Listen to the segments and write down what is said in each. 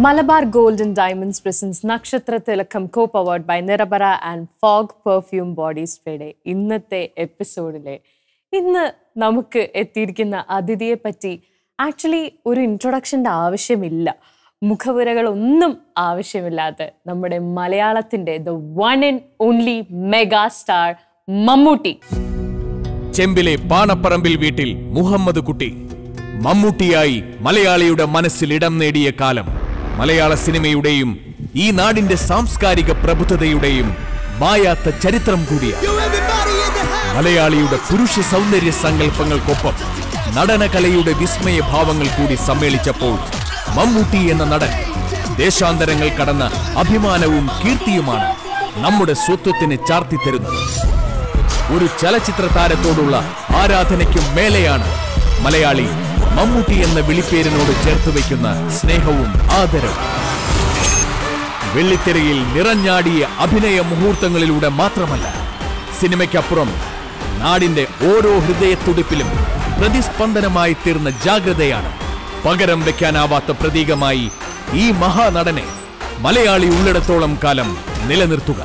Malabar gold and diamonds presents നക്ഷത്ര തിലക്കം co powered by നിറബറ ആൻഡ് ഫോഗ് പെർഫ്യൂം ബോഡി സ്പ്രേയുടെ ഇന്നത്തെ എപ്പിസോഡിലെ ഇന്ന് നമുക്ക് എത്തിയിരിക്കുന്ന അതിഥിയെ പറ്റി ആക്ച്വലി ഒരു ഇൻട്രൊഡക്ഷൻ്റെ ആവശ്യമില്ല മുഖവുരകളൊന്നും ആവശ്യമില്ലാത്ത നമ്മുടെ മലയാളത്തിന്റെ the one and only mega star Mammootty ചെമ്പിലെ പാണപ്പറമ്പിൽ വീട്ടിൽ മുഹമ്മദ് കുട്ടി മമ്മൂട്ടിയായി മലയാളിയുടെ മനസ്സിൽ ഇടം നേടിയ കാലം മലയാള സിനിമയുടെയും ഈ നാടിന്റെ സാംസ്കാരിക പ്രബുദ്ധതയുടെയും മായാത്ത ചരിത്രം കൂടിയാണ് മലയാളിയുടെ പുരുഷ സൗന്ദര്യ സങ്കല്പങ്ങൾക്കൊപ്പം നടനകലയുടെ വിസ്മയ ഭാവങ്ങൾ കൂടി സമ്മേളിച്ചപ്പോൾ മമ്മൂട്ടി എന്ന നടൻ ദേശാന്തരങ്ങൾ കടന്ന അഭിമാനവും കീർത്തിയുമാണ് നമ്മുടെ സ്വത്വത്തിന് ചാർത്തിത്തരുന്നത് ഒരു ചലച്ചിത്ര താരത്തോടുള്ള ആരാധനയ്ക്കും മേലെയാണ് മലയാളി മമ്മൂട്ടി എന്ന വിളിപ്പേരിനോട് ചേർത്ത് വയ്ക്കുന്ന സ്നേഹവും ആദരവും വെള്ളിത്തിരയിൽ നിറഞ്ഞാടിയ അഭിനയ മുഹൂർത്തങ്ങളിലൂടെ മാത്രമല്ല സിനിമയ്ക്കപ്പുറം നാടിന്റെ ഓരോ ഹൃദയത്തുടിപ്പിലും പ്രതിസ്പന്ദനമായി തീർന്ന ജാഗ്രതയാണ് പകരം വെക്കാനാവാത്ത പ്രതീകമായി ഈ മഹാനടനെ മലയാളി ഉള്ളിടത്തോളം കാലം നിലനിർത്തുക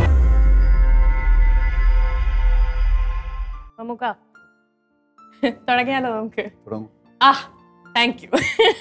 നമുക്ക് തുടങ്ങിയാലോ നമുക്ക് തുടങ്ങും. ആ താങ്ക് യു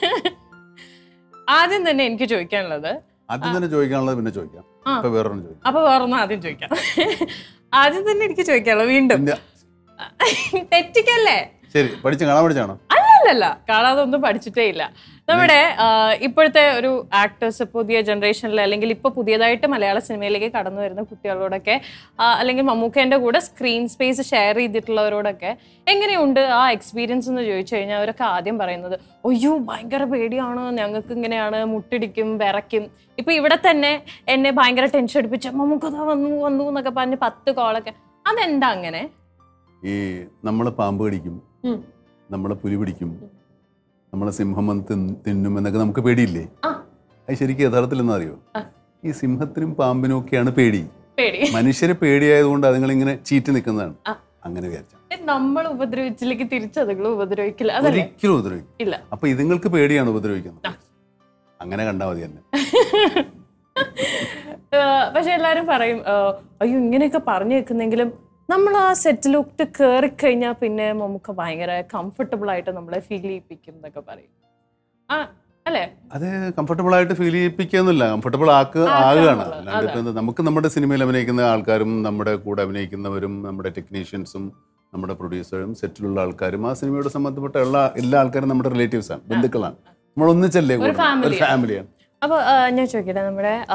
ആദ്യം തന്നെ എനിക്ക് ചോദിക്കാനുള്ളത് ആദ്യം തന്നെ ചോദിക്കാനുള്ളത് പിന്നെ ചോദിക്കാം ആ. ഇപ്പൊ വേറൊന്നും ചോദിക്കാം അപ്പൊ വേറൊന്നും ആദ്യം ചോദിക്കാം ആദ്യം തന്നെ എനിക്ക് ചോദിക്കാനുള്ളത് വീണ്ടും പിന്നെ തെറ്റിക്കല്ലേ ശരി പഠിച്ച് കാണാൻ പഠിച്ചാണോ അല്ലല്ല കാണാതെ ഒന്നും പഠിച്ചിട്ടേ ഇല്ല നമ്മുടെ ആ, ഇപ്പോഴത്തെ ഒരു ആക്ടേഴ്സ് പുതിയ ജനറേഷനിൽ അല്ലെങ്കിൽ ഇപ്പൊ പുതിയതായിട്ട് മലയാള സിനിമയിലേക്ക് കടന്നു വരുന്ന കുട്ടികളോടൊക്കെ ആ, അല്ലെങ്കിൽ മമ്മൂക്കേന്റെ കൂടെ സ്ക്രീൻ സ്പേസ് ഷെയർ ചെയ്തിട്ടുള്ളവരോടൊക്കെ എങ്ങനെയുണ്ട് ആ എക്സ്പീരിയൻസ് എന്ന് ചോദിച്ചു കഴിഞ്ഞാൽ അവരൊക്കെ ആദ്യം പറയുന്നത് അയ്യോ ഭയങ്കര പേടിയാണ് ഞങ്ങൾക്ക് ഇങ്ങനെയാണ് മുട്ടിടിക്കും വിറയ്ക്കും ഇപ്പൊ ഇവിടെ തന്നെ എന്നെ ഭയങ്കര ടെൻഷൻ അടിപ്പിച്ച മമ്മൂക്കതാ വന്നു വന്നു എന്നൊക്കെ പറഞ്ഞ് പത്ത് കോളൊക്കെ അതെന്താ അങ്ങനെ ഈ നമ്മൾ പാമ്പ് കടിക്കും ഉം. നമ്മൾ പുലി പിടിക്കും നമ്മളെ സിംഹം വന്ന് തിന്ന് തിന്നും എന്നൊക്കെ നമുക്ക് പേടിയില്ലേ ആ. അത് ശരിക്കും യഥാർത്ഥത്തിൽ എന്താ അറിയോ ആ. ഈ സിംഹത്തിനും പാമ്പിനും ഒക്കെയാണ് പേടി പേടി മനുഷ്യരെ പേടിയായതുകൊണ്ട് അതുങ്ങളിങ്ങനെ ചീറ്റ് നിൽക്കുന്നതാണ് ആ. അങ്ങനെ വിചാരിച്ച നമ്മൾ ഉപദ്രവിച്ചില്ലെങ്കിൽ തിരിച്ചതുകൾ ഉപദ്രവിക്കില്ല അതല്ലേ ഒരിക്കലും ഉപദ്രവിക്കും ഇല്ല അപ്പൊ ഇതുങ്ങൾക്ക് പേടിയാണ് ഉപദ്രവിക്കുന്നത് അങ്ങനെ കണ്ടാൽ മതി തന്നെ ഏഹ് പക്ഷെ എല്ലാരും പറയും ഏഹ് അയ്യോ ഇങ്ങനെയൊക്കെ പറഞ്ഞു വെക്കുന്നെങ്കിലും നമ്മൾ ആ സെറ്റിലോട്ട് കയറി കഴിഞ്ഞാൽ പിന്നെ നമുക്ക് ഭയങ്കര കംഫർട്ടബിൾ ആയിട്ട് നമ്മളെ ഫീൽ ചെയ്യിപ്പിക്കും എന്നൊക്കെ പറയും ആ അല്ലേ അത് കംഫർട്ടബിൾ ആയിട്ട് ഫീൽ ചെയ്യിപ്പിക്കുന്നില്ല കംഫർട്ടബിൾ ആക്കുക ആക്കുക ആകുകയാണ് എന്നുള്ളത്, അല്ലാണ്ട് ഇപ്പൊ എന്താ, നമുക്ക് നമ്മുടെ സിനിമയിൽ അഭിനയിക്കുന്ന ആൾക്കാരും നമ്മുടെ കൂടെ അഭിനയിക്കുന്നവരും നമ്മുടെ ടെക്നീഷ്യൻസും നമ്മുടെ പ്രൊഡ്യൂസറും സെറ്റിലുള്ള ആൾക്കാരും ആ സിനിമയോട് സംബന്ധപ്പെട്ട എല്ലാ എല്ലാ ആൾക്കാരും നമ്മുടെ റിലേറ്റീവ്സ് ആണ് ബന്ധുക്കളാണ് നമ്മൾ ഒന്നിച്ചല്ലേ ഒരു കൂടുന്നത്? ഒരു family ആണ്. ഫാമിലിയാണ് അപ്പോൾ ഞാൻ ചോദിക്കട്ടെ നമ്മുടെ ആ,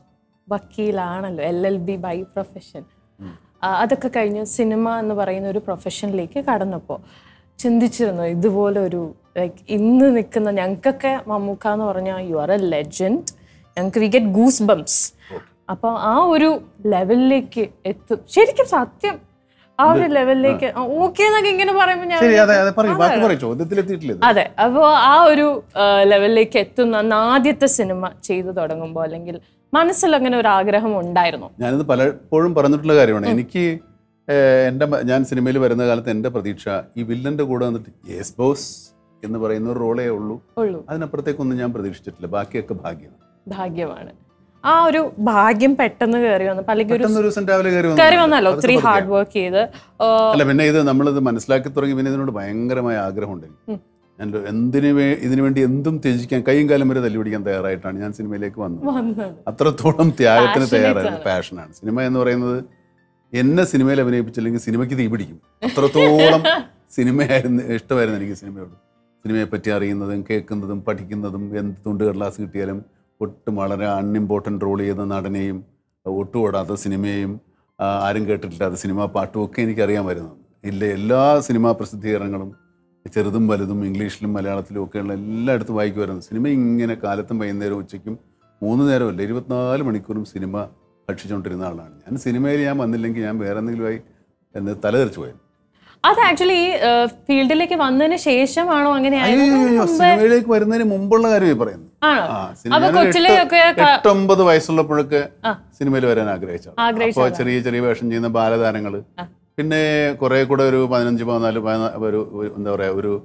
വക്കീലാണല്ലോ L L B by profession അതൊക്കെ കഴിഞ്ഞ് സിനിമ എന്ന് പറയുന്ന ഒരു പ്രൊഫഷനിലേക്ക് കടന്നപ്പോൾ ചിന്തിച്ചിരുന്നു ഇതുപോലെ ഒരു ലൈക്ക് ഇന്ന് നിൽക്കുന്ന ഞങ്ങൾക്കൊക്കെ മമ്മൂക്ക എന്ന് പറഞ്ഞാൽ യു ആർ എ ലെജൻഡ് ഞങ്ങൾക്ക് വി ഗെറ്റ് ഗൂസ് ബംസ് അപ്പോൾ ആ ഒരു ലെവലിലേക്ക് എത്തും ശരിക്കും സത്യം ആ ഒരു ലെവലിലേക്ക് ഓക്കെ എന്നൊക്കെ ഇങ്ങനെ പറയുമ്പോൾ ഞാൻ ശരി അതെ അതെ പറയും ബാക്കി പറയും ചോദ്യത്തിലെത്തിയിട്ടില്ല ഇത്. അതെ അപ്പോൾ ആ ഒരു ആ, ലെവലിലേക്ക് എത്തുന്ന അന്ന് ആദ്യത്തെ സിനിമ ചെയ്തു തുടങ്ങുമ്പോൾ അല്ലെങ്കിൽ മനസ്സിൽ അങ്ങനെ ഒരു ആഗ്രഹം ഉണ്ടായിരുന്നു ഞാനിത് പലപ്പോഴും പറഞ്ഞിട്ടുള്ള കാര്യമാണ് എനിക്ക് ഏഹ്, എൻ്റെ മ- ഞാൻ സിനിമയിൽ വരുന്ന കാലത്ത് എൻ്റെ പ്രതീക്ഷ ഈ വില്ലൻ്റെ കൂടെ വന്നിട്ട് യേസ് ബോസ് എന്ന് പറയുന്ന ഒരു റോളേ ഉള്ളൂ ഉള്ളൂ അതിനപ്പുറത്തേക്കൊന്നും ഞാൻ പ്രതീക്ഷിച്ചിട്ടില്ല ബാക്കിയൊക്കെ ഭാഗ്യം ഭാഗ്യമാണ് ആ ഒരു ഭാഗ്യം പെട്ടെന്ന് കയറി വന്നപ്പോൾ അല്ലെങ്കിൽ ഒരു പെട്ടെന്ന് ഒരു ദിവസം രാവിലെ കയറി കയറി വന്നതല്ല. വന്നല്ലോ അതൊക്കെ ഒത്തിരി പതുക്കെ. ഹാർഡ് വർക്ക് ചെയ്ത് ആ, അല്ല പിന്നെ ഇത് നമ്മളിത് മനസ്സിലാക്കി തുടങ്ങി പിന്നെ ഇതിനോട് ഭയങ്കരമായ ആഗ്രഹമുണ്ട് എനിക്ക്. ഉം. ഞാൻ എന്തിനു വേ ഇതിനു വേണ്ടി എന്തും ത്യജിക്കാൻ കൈയും കാലം വരെ തല്ലി പിടിക്കാൻ തയ്യാറായിട്ടാണ് ഞാൻ സിനിമയിലേക്ക് വന്നത് വന്നത് അത്രത്തോളം ത്യാഗത്തിന് Passionate തയ്യാറായിരുന്നു ആണ്. പാഷനാണ് സിനിമ എന്ന് പറയുന്നത് എന്നെ സിനിമയിൽ അഭിനയിപ്പിച്ചില്ലെങ്കിൽ സിനിമയ്ക്ക് തീ പിടിക്കും അത്രത്തോളം സിനിമയായിരുന്നു ഇഷ്ടമായിരുന്നു എനിക്ക് സിനിമയോട് സിനിമയെ പറ്റി അറിയുന്നതും കേൾക്കുന്നതും പഠിക്കുന്നതും എന്ത് തുണ്ട് കടലാസ് കിട്ടിയാലും ഒട്ടും വളരെ അൺഇമ്പോർട്ടൻ്റ് റോൾ ചെയ്ത നടനെയും ഒട്ടും ഓടാത്ത സിനിമയെയും ആ, ആരും കേട്ടിട്ടില്ലാത്ത സിനിമാ പാട്ടും ഒക്കെ എനിക്കറിയാമായിരുന്നു ഇല്ല എല്ലാ സിനിമാ പ്രസിദ്ധീകരണങ്ങളും ചെറുതും വലുതും ഇംഗ്ലീഷിലും മലയാളത്തിലും ഒക്കെയുള്ള എല്ലായിടത്തും വായിക്കുമായിരുന്നു സിനിമ ഇങ്ങനെ കാലത്തും വൈകുന്നേരവും ഉച്ചയ്ക്കും മൂന്ന് നേരമല്ല ഇരുപത്തിനാല് മണിക്കൂറും സിനിമ ഭക്ഷിച്ചുകൊണ്ടിരുന്ന ആളാണ് ഞാൻ സിനിമയിൽ ഞാൻ വന്നില്ലെങ്കിൽ ഞാൻ വേറെ എന്തെങ്കിലുമായി എന്ന് തലതെറിച്ചു പോയത് അത് ആക്ച്വലി ഫീൽഡിലേക്ക് വന്നതിന് ശേഷമാണോ അങ്ങനെ അയ്യോ അയ്യോ, സിനിമയിലേക്ക് വരുന്നതിന് മുമ്പുള്ള കാര്യമായി പറയുന്നത് ആണോ ആ അപ്പൊ സിനിമ ഞാനൊരു കൊച്ചിലെയൊക്കെ എട്ട്- എട്ടൊമ്പത് വയസ്സുള്ളപ്പോഴൊക്കെ ആ. സിനിമയിൽ വരാൻ ആഗ്രഹിച്ചു ആഗ്രഹിച്ച അപ്പോൾ ചെറിയ ചെറിയ വേഷം ചെയ്യുന്ന ബാലതാരങ്ങള് ആ. പിന്നെ കുറെ കൂടെ ഒരു പതിനഞ്ച് പതിനാല് പതിനാ- ഒരു ഒരു എന്താ പറയാ ഒരു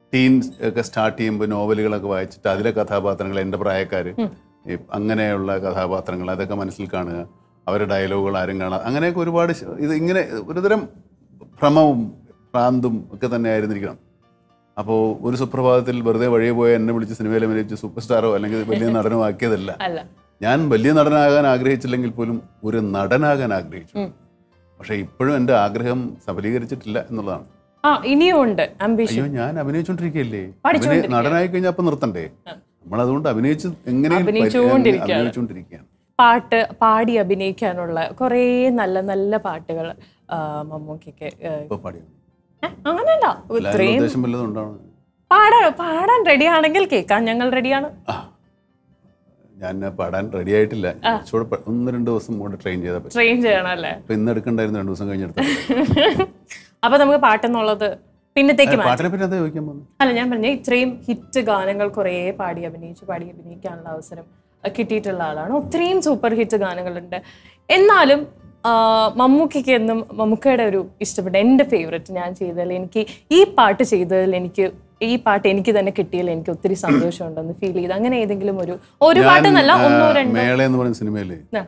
ടീൻസ് ഒക്കെ സ്റ്റാർട്ട് ചെയ്യുമ്പോൾ നോവലുകളൊക്കെ വായിച്ചിട്ട് അതിലെ കഥാപാത്രങ്ങൾ എൻ്റെ പ്രായക്കാർ അങ്ങനെയുള്ള കഥാപാത്രങ്ങൾ അതൊക്കെ മനസ്സിൽ കാണുക അവരുടെ ഡയലോഗുകൾ ആരും കാണാം അങ്ങനെയൊക്കെ ഒരുപാട് ശ- ഇത് ഇങ്ങനെ ഒരുതരം ഭ്രമവും ഭ്രാന്തും ഒക്കെ തന്നെ ആയിരുന്നിരിക്കണം അപ്പോൾ ഒരു സുപ്രഭാതത്തിൽ വെറുതെ വഴിയെ പോയ എന്നെ വിളിച്ച് സിനിമയിൽ അഭിനയിച്ച് സൂപ്പർ സ്റ്റാറോ അല്ലെങ്കിൽ വലിയ നടനോ ആക്കിയതല്ല അല്ല ഞാൻ വലിയ നടനാകാൻ ആഗ്രഹിച്ചില്ലെങ്കിൽ പോലും ഒരു നടനാകാൻ ആഗ്രഹിച്ചു പക്ഷേ ഇപ്പോഴും എൻ്റെ ആഗ്രഹം സഫലീകരിച്ചിട്ടില്ല എന്നുള്ളതാണ് ആ ഇനിയും ഉണ്ട് അംബിഷൻ അയ്യോ ഞാൻ അഭിനയിച്ചോണ്ടിരിക്കുകയല്ലേ പഠിച്ചുകൊണ്ടിരിക്കുകയാണ്. നടനായി കഴിഞ്ഞാൽ അപ്പം നിർത്തണ്ടേ നമ്മൾ അതുകൊണ്ട് അഭിനയിച്ച് എങ്ങനെ അഭിനയിച്ചുകൊണ്ടിരിക്കുകയാണ്. അഭിനയിച്ചുകൊണ്ടിരിക്കുകയാണ് പാട്ട് പാടി അഭിനയിക്കാനുള്ള കുറേ നല്ല നല്ല പാട്ടുകൾ മമ്മൂക്കൊക്കെ ഇപ്പൊ പാടി അങ്ങനെയല്ല എല്ലാവരും ഇത്രയും ഉദ്ദേശം വല്ലതും ഉണ്ടാവണം പാടാൻ പാടാൻ റെഡി ആണെങ്കിൽ കേൾക്കാൻ ഞങ്ങൾ റെഡിയാണ് ആ ഞാൻ പാടാൻ റെഡി ആയിട്ടില്ല കുറച്ചുകൂടെ പെ- ഒന്ന് രണ്ട് ദിവസം കൂടെ ട്രെയിൻ ചെയ്താൽ പറ്റും ട്രെയിൻ ചെയ്യണം അല്ലേ ഇപ്പൊ ഇന്ന് എടുക്കണ്ടായിരുന്നു രണ്ട് ദിവസം കഴിഞ്ഞെടുത്ത അപ്പൊ നമുക്ക് പാട്ടെന്നുള്ളത് പിന്നത്തേക്ക് മാറ്റാം പാട്ടിനെ പറ്റി എന്താ ചോദിക്കാൻ പോകുന്നത് അല്ല ഞാൻ പറഞ്ഞ ഇത്രയും ഹിറ്റ് ഗാനങ്ങൾ കുറേ പാടി അഭിനയിച്ച് പാടി അഭിനയിക്കാനുള്ള അവസരം അഹ് കിട്ടിയിട്ടുള്ള ആളാണ് ഒത്തിരിയും സൂപ്പർ ഹിറ്റ് ഗാനങ്ങളുണ്ട് എന്നാലും ആ, മമ്മൂക്കിക്ക് എന്നും മമ്മൂക്കയുടെ ഒരു ഇഷ്ടപ്പെട്ട എൻ്റെ ഫേവററ്റ് ഞാൻ ചെയ്തതിൽ എനിക്ക് ഈ പാട്ട് ചെയ്തതിൽ എനിക്ക് ഈ പാട്ട് എനിക്ക് തന്നെ കിട്ടിയതിൽ എനിക്ക് ഒത്തിരി സന്തോഷമുണ്ടെന്ന് ഫീൽ ചെയ്ത് അങ്ങനെ ഏതെങ്കിലും ഒരു ഒരു പാട്ടെന്നല്ല ഒന്നോ രണ്ടോ മേള എന്ന് പറയുന്ന സിനിമയില് ആ,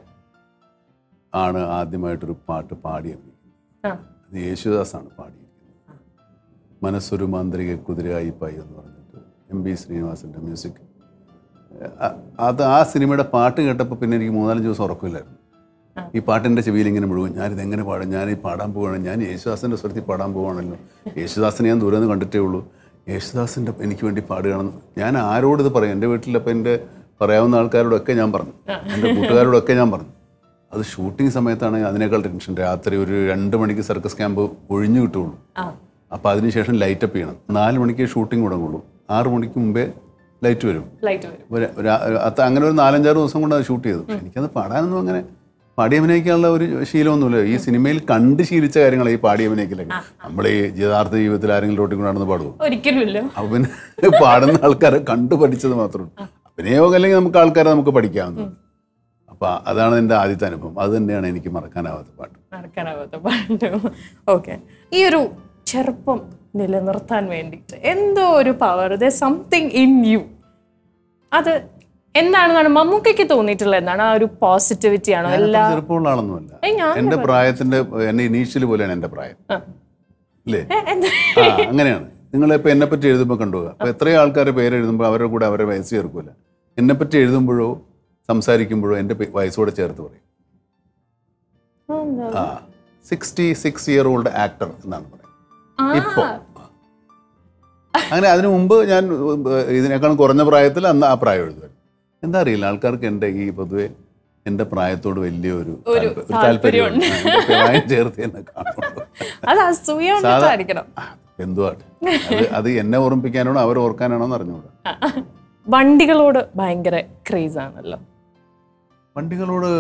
ആണ് ആദ്യമായിട്ടൊരു പാട്ട് പാടി അഭിനയിക്കുന്നത് ആ, അത് യേശുദാസാണ് പാടിയിരിക്കുന്നത് മനസ്സൊരു മാന്ത്രിക കുതിരയായി പായി എന്ന് പറഞ്ഞിട്ട് എം ബി ശ്രീനിവാസൻ്റെ മ്യൂസിക് അ- അത് ആ സിനിമയുടെ പാട്ട് കേട്ടപ്പോൾ പിന്നെ എനിക്ക് മൂന്നാലഞ്ച് ദിവസം ഉറക്കമില്ലായിരുന്നു ഈ പാട്ടിൻ്റെ ചെവിയിൽ ഇങ്ങനെ മുഴുവൻ ഞാനിത് എങ്ങനെ പാടും ഞാൻ ഈ പാടാൻ പോവുകയാണ് ഞാൻ യേശുദാസിൻ്റെ സ്വരത്തിൽ പാടാൻ പോവുകയാണല്ലോ യേശുദാസിനെ ഞാൻ ദൂരെ നിന്ന് കണ്ടിട്ടേ ഉള്ളൂ യേശുദാസിൻ്റെ എനിക്ക് വേണ്ടി പാടുകയാണെന്ന് ഞാൻ ആരോട് ഇത് പറയും എൻ്റെ വീട്ടിലപ്പോൾ എൻ്റെ പറയാവുന്ന ആൾക്കാരോടൊക്കെ ഞാൻ പറഞ്ഞു എൻ്റെ കൂട്ടുകാരോടൊക്കെ ഞാൻ പറഞ്ഞു അത് ഷൂട്ടിംഗ് സമയത്താണ് അതിനേക്കാൾ ടെൻഷൻ രാത്രി ഒരു രണ്ട് മണിക്ക് സർക്കസ് ക്യാമ്പ് ഒഴിഞ്ഞു കിട്ടുള്ളൂ ആ അപ്പോൾ അതിനുശേഷം ലൈറ്റപ്പ് ചെയ്യണം നാല് മണിക്ക് ഷൂട്ടിംഗ് തുടങ്ങുള്ളൂ ആറ് മണിക്ക് മുമ്പേ ലൈറ്റ് വരും ലൈറ്റ് വരും ഒരു- ഒരു- അത് അങ്ങനെ ഒരു നാലഞ്ചാറ് ദിവസം കൊണ്ട് അത് ഷൂട്ട് ചെയ്തു പക്ഷെ എനിക്കത് പാടാനൊന്നും അങ്ങനെ പാടി അഭിനയിക്കാനുള്ള ഒരു ശീലമൊന്നുമില്ല ഈ സിനിമയിൽ കണ്ട് ശീലിച്ച കാര്യങ്ങൾ ഈ പാടി അഭിനയിക്കലൊക്കെ നമ്മൾ ഈ യഥാർത്ഥ ജീവിതത്തിൽ ആരെങ്കിലും റോട്ടിൽ കൊണ്ടാണെന്ന് പാടുമോ ഒരിക്കലും ഇല്ല അപ്പോൾ പിന്നെ പാടുന്ന ആൾക്കാരെ കണ്ടു പഠിച്ചത് മാത്രമേ അഭിനയമൊക്കെ അല്ലെങ്കിൽ നമുക്ക് ആൾക്കാരെ നമുക്ക് പഠിക്കാവുന്നത് അപ്പോൾ അതാണ് എൻ്റെ ആദ്യത്തെ അനുഭവം അത് തന്നെയാണ് എനിക്ക് മറക്കാനാവാത്ത പാട്ട് നടക്കാനാവാത്ത പാട്ട് ഓക്കെ ഈ ഒരു ചെറുപ്പം നിലനിർത്താൻ വേണ്ടി എന്തോ ഒരു power the something in you അത് എന്താണെന്നാണ് മമ്മൂക്കയ്ക്ക് തോന്നിയിട്ടുള്ളത് എന്താണ് ആ ഒരു പോസിറ്റിവിറ്റി ആണോ എല്ലാ ചെറുപ്പമുള്ള ആളൊന്നുമല്ല ഏയ് ഞാൻ എൻ്റെ പ്രായത്തിന്റെ എന്നെ ഇനീഷ്യൽ പോലെയാണ് എൻ്റെ പ്രായം ആ. അല്ലേ ഏ, എന്താ ആ അങ്ങനെയാണ് നിങ്ങളിപ്പോൾ എന്നെ പറ്റി എഴുതുമ്പോൾ കണ്ടുപോകുക അപ്പോൾ എത്രയോ ആൾക്കാർ പേര് എഴുതുമ്പോൾ അവരുടെ കൂടെ അവരെ വയസ്സ് ചേർക്കില്ല എന്നെ പറ്റി എഴുതുമ്പോഴോ സംസാരിക്കുമ്പോഴോ എൻ്റെ പേ- വയസ്സോടെ ചേർത്ത് പറയും എന്താ? ആ sixty six year old actor എന്നാണ് പറയുന്നത് ആ, ഇപ്പോ അങ്ങനെ അതിനു മുമ്പ് ഞാൻ ഇതിനേക്കാളും കുറഞ്ഞ പ്രായത്തിൽ അന്ന് ആ പ്രായം എഴുതുമായിരുന്നു എന്താ അറിയില്ല ആൾക്കാർക്ക് എൻ്റെ ഈ പൊതുവെ എൻ്റെ പ്രായത്തോട് വലിയൊരു താല്പ- ഒരു താല്പര്യമുണ്ട് എൻ്റെ പ്രായം ചേർത്ത് എന്നെ കാണുള്ളൂ അത് അസൂയ കൊണ്ടിട്ടായിരിക്കണം ആ, എന്തുവാട്ടെ അത് അത് എന്നെ ഓർമ്മിപ്പിക്കാനാണോ അവർ ഓർക്കാനാണോ എന്ന് അറിഞ്ഞുകൂടാ ആ. വണ്ടികളോട് ഭയങ്കര ക്രേസ് ആണല്ലോ വണ്ടികളോട്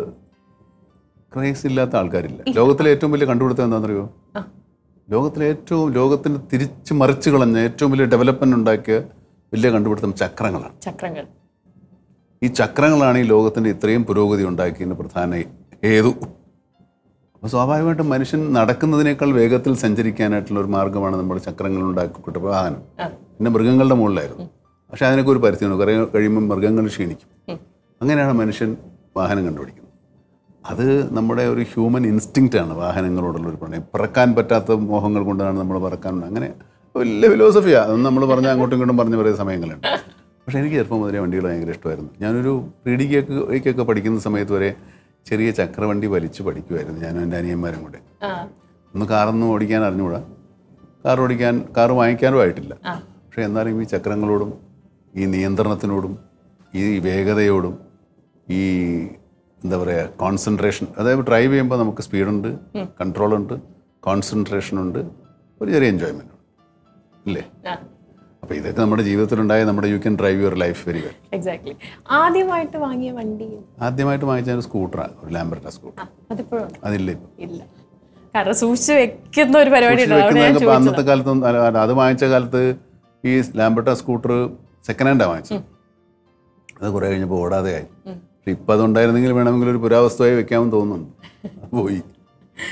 ക്രേസ് ഇല്ലാത്ത ആൾക്കാരില്ല ലോകത്തിലെ ഏറ്റവും വലിയ കണ്ടുപിടുത്തം എന്താണെന്നറിയോ ആ. ലോകത്തിലെ ഏറ്റവും ലോകത്തിന് തിരിച്ച് മറിച്ച് കളഞ്ഞ ഏറ്റവും വലിയ ഡെവലപ്മെന്റ് ഉണ്ടാക്കിയ വലിയ കണ്ടുപിടുത്തം ചക്രങ്ങളാണ് ചക്രങ്ങൾ ഈ ചക്രങ്ങളാണ് ഈ ലോകത്തിൻ്റെ ഇത്രയും പുരോഗതി ഉണ്ടാക്കിയതിന് പ്രധാന ഹേതു അപ്പോൾ സ്വാഭാവികമായിട്ടും മനുഷ്യൻ നടക്കുന്നതിനേക്കാൾ വേഗത്തിൽ സഞ്ചരിക്കാനായിട്ടുള്ള ഒരു മാർഗ്ഗമാണ് നമ്മൾ ചക്രങ്ങൾ ഉണ്ടാക്കിക്കൊണ്ട വാഹനം ആ. പിന്നെ മൃഗങ്ങളുടെ മുകളിലായിരുന്നു പക്ഷെ അതിനൊക്കെ ഒരു പരിധിയുണ്ട് കുറേ കഴിയുമ്പോൾ മൃഗങ്ങൾ ക്ഷീണിക്കും അങ്ങനെയാണ് മനുഷ്യൻ വാഹനം കണ്ടുപിടിക്കുന്നത് അത് നമ്മുടെ ഒരു ഹ്യൂമൻ ഇൻസ്റ്റിങ്റ്റ് ആണ് വാഹനങ്ങളോടുള്ള ഒരു പ്രണയം പറക്കാൻ പറ്റാത്ത മോഹങ്ങൾ കൊണ്ടാണ് നമ്മൾ പറക്കാൻ അങ്ങനെ വലിയ ഫിലോസഫിയാണ് അതൊന്നും നമ്മൾ പറഞ്ഞാൽ അങ്ങോട്ടും ഇങ്ങോട്ടും പറഞ്ഞു പറയുന്ന സമയങ്ങളുണ്ട് പക്ഷേ എനിക്ക് ചെറുപ്പം മുതലേ വണ്ടികൾ ഭയങ്കര ഇഷ്ടമായിരുന്നു ഞാനൊരു പ്രീ ഡിഗ്രിക്കൊക്കെ പഠിക്കുന്ന സമയത്ത് വരെ ചെറിയ ചക്രവണ്ടി വലിച്ച് പഠിക്കുമായിരുന്നു ഞാനും എൻ്റെ അനിയന്മാരും കൂടെ ആ ഒന്ന് കാറൊന്നും ഓടിക്കാൻ അറിഞ്ഞുകൂടാ കാർ ഓടിക്കാൻ കാർ വാങ്ങിക്കാനും ആയിട്ടില്ല പക്ഷേ എന്നാലും ഈ ചക്രങ്ങളോടും ഈ നിയന്ത്രണത്തിനോടും ഈ വേഗതയോടും ഈ എന്താ പറയുക കോൺസെൻട്രേഷൻ അതായത് ഡ്രൈവ് ചെയ്യുമ്പോൾ നമുക്ക് സ്പീഡുണ്ട് കൺട്രോളുണ്ട് കോൺസെൻട്രേഷൻ ഉണ്ട് ഒരു ചെറിയ എൻജോയ്മെൻ്റ് ഉണ്ട് ഇല്ലേ ആ അപ്പോൾ ഇതൊക്കെ നമ്മുടെ ജീവിതത്തിലുണ്ടായ നമ്മുടെ you can drive your life very well exactly ആദ്യമായിട്ട് വാങ്ങിയ വണ്ടി ആദ്യമായിട്ട് വാങ്ങിച്ച ഒരു സ്കൂട്ടറാണ് ഒരു ലാംബർട്ട സ്കൂട്ടർ ആ അതിപ്പോഴും ഉണ്ടോ? അതില്ല ഇപ്പം ഇല്ല കാരണം സൂക്ഷിച്ച് വെക്കുന്ന ഒരു പരിപാടി ഉണ്ട് അവിടെ ഞാൻ വെക്കുന്നതൊക്കെ ഇപ്പൊ ചോദിച്ചത് അന്നത്തെ കാലത്ത് അല്ല, അല്ല, അത് വാങ്ങിച്ച കാലത്ത് ഈ ലാംബർട്ട സ്കൂട്ടർ സെക്കൻഡ് ഹാൻഡാണ് വാങ്ങിച്ചത് അത് കുറേ കഴിഞ്ഞപ്പോൾ ഓടാതെ ആയി പക്ഷെ ഇപ്പം അതുണ്ടായിരുന്നെങ്കിൽ വേണമെങ്കിൽ ഒരു പുരാവസ്തുവായി വെക്കാമെന്ന് തോന്നുന്നുണ്ട് അത് പോയി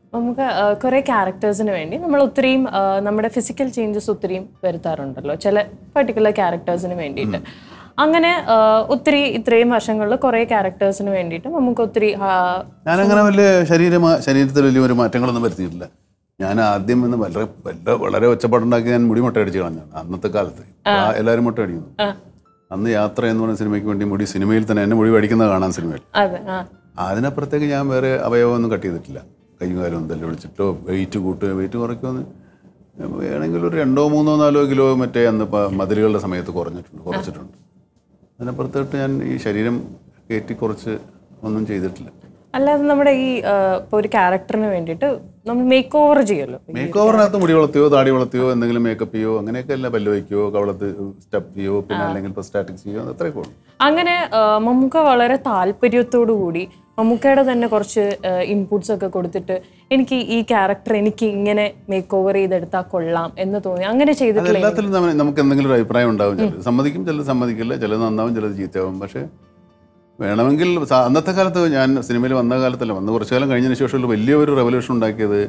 നമുക്ക് കുറെ ക്യാരക്ടേഴ്സിന് വേണ്ടി നമ്മൾ ഒത്തിരിയും ആ, നമ്മുടെ ഫിസിക്കൽ ചേഞ്ചസ് ഒത്തിരിയും വരുത്താറുണ്ടല്ലോ ചില പർട്ടിക്കുലർ ക്യാരക്ടേഴ്സിന് വേണ്ടിയിട്ട് അങ്ങനെ ആ, ഒത്തിരി ഇത്രയും വർഷങ്ങളിൽ കുറെ ക്യാരക്ടേഴ്സിന് വേണ്ടിയിട്ട് നമുക്ക് ഒത്തിരി ആ, ഞാനങ്ങനെ വലിയ ശരീര ശരീരത്തിൽ വലിയ ഒരു മാറ്റങ്ങളൊന്നും വരുത്തിയിട്ടില്ല ഞാൻ ആദ്യം എന്ന് വളരെ വളരെ വളരെ ഒച്ചപ്പാടുണ്ടാക്കി ഞാൻ മുടി മുട്ട അടിച്ച് കളഞ്ഞാണ് അന്നത്തെ കാലത്ത് ആ, എല്ലാവരും മുട്ട അടിക്കുന്നു ആ, അന്ന് യാത്ര എന്ന് പറഞ്ഞ സിനിമയ്ക്ക് വേണ്ടി മുടി സിനിമയിൽ തന്നെ എന്നെ മുടി അടിക്കുന്നത് കാണാൻ സിനിമയിൽ അതെ ആ അതിനപ്പുറത്തേക്ക് ഞാൻ വേറെ അവയവമൊന്നും കട്ട് ചെയ്തിട്ടില്ല കൈയും കാലും തല്ലി വിളിച്ചിട്ടോ വെയിറ്റ് കൂട്ടുക വെയിറ്റ് കുറയ്ക്കുമെന്ന് വേണമെങ്കിൽ ഒരു രണ്ടോ മൂന്നോ നാലോ കിലോ മറ്റേ അന്ന് പ- മതിലുകളുടെ സമയത്ത് കുറഞ്ഞിട്ടുണ്ട് കുറച്ചിട്ടുണ്ട് അതിനപ്പുറത്തോട്ട് ഞാൻ ഈ ശരീരം കയറ്റി കുറച്ച് ഒന്നും ചെയ്തിട്ടില്ല അല്ലാതെ നമ്മുടെ ഈ ആ, ഇപ്പൊ ഒരു ക്യാരക്ടറിന് വേണ്ടിയിട്ട് നമ്മൾ മേക്ക് ഓവർ ചെയ്യുമല്ലോ മേക്ക് ഓവറിനകത്ത് മുടി വളർത്തിയോ താടി വളർത്തിയോ എന്തെങ്കിലും മേക്കപ്പ് ചെയ്യോ അങ്ങനെയൊക്കെ അല്ല പല്ല് വയ്ക്കുകയോ കവളത്ത് സ്റ്റെപ്പ് ചെയ്യോ പിന്നെ അല്ലെങ്കിൽ സ്റ്റാറ്റിക്സ് ചെയ്യോ അത്രയൊക്കെ ഉള്ളൂ അങ്ങനെ ആ, മമ്മൂക്ക വളരെ താല്പര്യത്തോടു കൂടി മമ്മൂക്കയുടെ തന്നെ കുറച്ച് ഇൻപുട്സ് ഒക്കെ കൊടുത്തിട്ട് എനിക്ക് ഈ ക്യാരക്ടർ എനിക്ക് ഇങ്ങനെ മേക്ക് ഓവർ ചെയ്തെടുത്താൽ കൊള്ളാം എന്ന് തോന്നി അങ്ങനെ അത് ചെയ്തിട്ടില്ല എല്ലാത്തിലും നമ്മ- നമുക്ക് എന്തെങ്കിലും ഒരു അഭിപ്രായം ഉണ്ടാവും ചിലത് സമ്മതിക്കും ചിലത് സമ്മതിക്കില്ല ചിലത് നന്നാവും ചിലത് ചീത്തയാവും പക്ഷേ വേണമെങ്കിൽ സ- അന്നത്തെ കാലത്ത് ഞാൻ സിനിമയിൽ വന്ന കാലത്തല്ല വന്ന് കുറച്ചു കാലം കഴിഞ്ഞതിന് ശേഷം വലിയ ഒരു റെവല്യൂഷൻ ഉണ്ടാക്കിയത്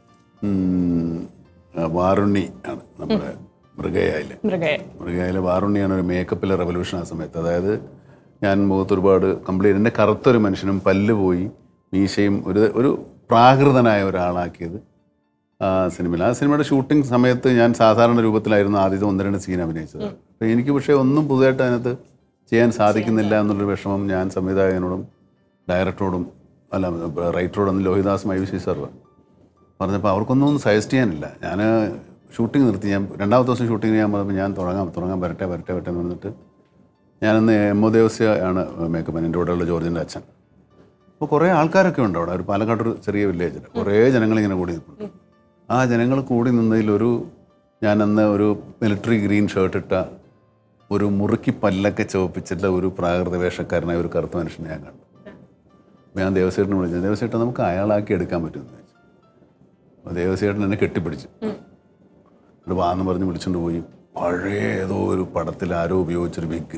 ഉം, ആ, വാറുണ്ണി ആണ് നമ്മുടെ മൃഗയായില് മൃഗയെ മൃഗയായിലെ വാറുണ്ണിയാണ് ഒരു മേക്കപ്പിലെ റെവല്യൂഷൻ ആ സമയത്ത് അതായത് ഞാൻ മുഖത്ത് ഒരുപാട് കംപ്ലീറ്റ് എൻ്റെ കറുത്തൊരു മനുഷ്യനും പല്ല് പോയി മീശയും ഒരു ഒരു പ്രാകൃതനായ ഒരാളാക്കിയത് ആ സിനിമയിൽ ആ സിനിമയുടെ ഷൂട്ടിംഗ് സമയത്ത് ഞാൻ സാധാരണ രൂപത്തിലായിരുന്നു ആദ്യത്തെ ഒന്ന് രണ്ട് സീൻ അഭിനയിച്ചത് അപ്പോൾ എനിക്ക് പക്ഷേ ഒന്നും പുതുതായിട്ട് അതിനകത്ത് ചെയ്യാൻ സാധിക്കുന്നില്ല എന്നുള്ളൊരു വിഷമം ഞാൻ സംവിധായകനോടും ഡയറക്ടറോടും അല്ല റൈറ്ററോടും ലോഹിദാസ് മൈവിശി സർവ പറഞ്ഞപ്പോൾ അവർക്കൊന്നും ഒന്നും സജസ്റ്റ് ചെയ്യാനില്ല ഞാൻ ഷൂട്ടിംഗ് നിർത്തി ഞാൻ രണ്ടാമത്തെ ദിവസം ഷൂട്ടിംഗ് ഞാൻ പറഞ്ഞപ്പോൾ ഞാൻ തുടങ്ങാം തുടങ്ങാൻ വരട്ടെ വരട്ടെ വരട്ടെ എന്ന് പറഞ്ഞിട്ട് ഞാനന്ന് എം ഒ ദേവസ്യ ആണ് മേക്കപ്പ് എൻ്റെ കൂടെയുള്ള ജോർജിൻ്റെ അച്ഛൻ അപ്പോൾ കുറേ ആൾക്കാരൊക്കെ ഉണ്ട് അവിടെ ഒരു പാലക്കാട് ഒരു ചെറിയ വില്ലേജിൽ കുറേ ജനങ്ങളിങ്ങനെ കൂടി നിൽപ്പുണ്ട് ആ ജനങ്ങൾ കൂടി നിന്നതിലൊരു ഞാനന്ന് ഒരു മിലിറ്ററി ഗ്രീൻ ഷർട്ട് ഇട്ട ഒരു മുറുക്കി പല്ലൊക്കെ ചുവപ്പിച്ചിട്ടുള്ള ഒരു പ്രാകൃത വേഷക്കാരനായ ഒരു കറുത്ത മനുഷ്യനെ ഞാൻ കണ്ടു അപ്പോൾ ഞാൻ ദേവസ്വേട്ടനെ വിളിച്ചു ദേവസ്വേട്ടൻ നമുക്ക് അയാളാക്കി എടുക്കാൻ പറ്റുമെന്ന് ചോദിച്ചു അപ്പോൾ ദേവസ്വേട്ടൻ എന്നെ കെട്ടിപ്പിടിച്ചു എന്നിട്ട് വാന്ന് പറഞ്ഞ് വിളിച്ചുകൊണ്ട് പോയി പഴയ ഏതോ ഒരു പടത്തിൽ ആരോ ഉപയോഗിച്ചൊരു വിഗ്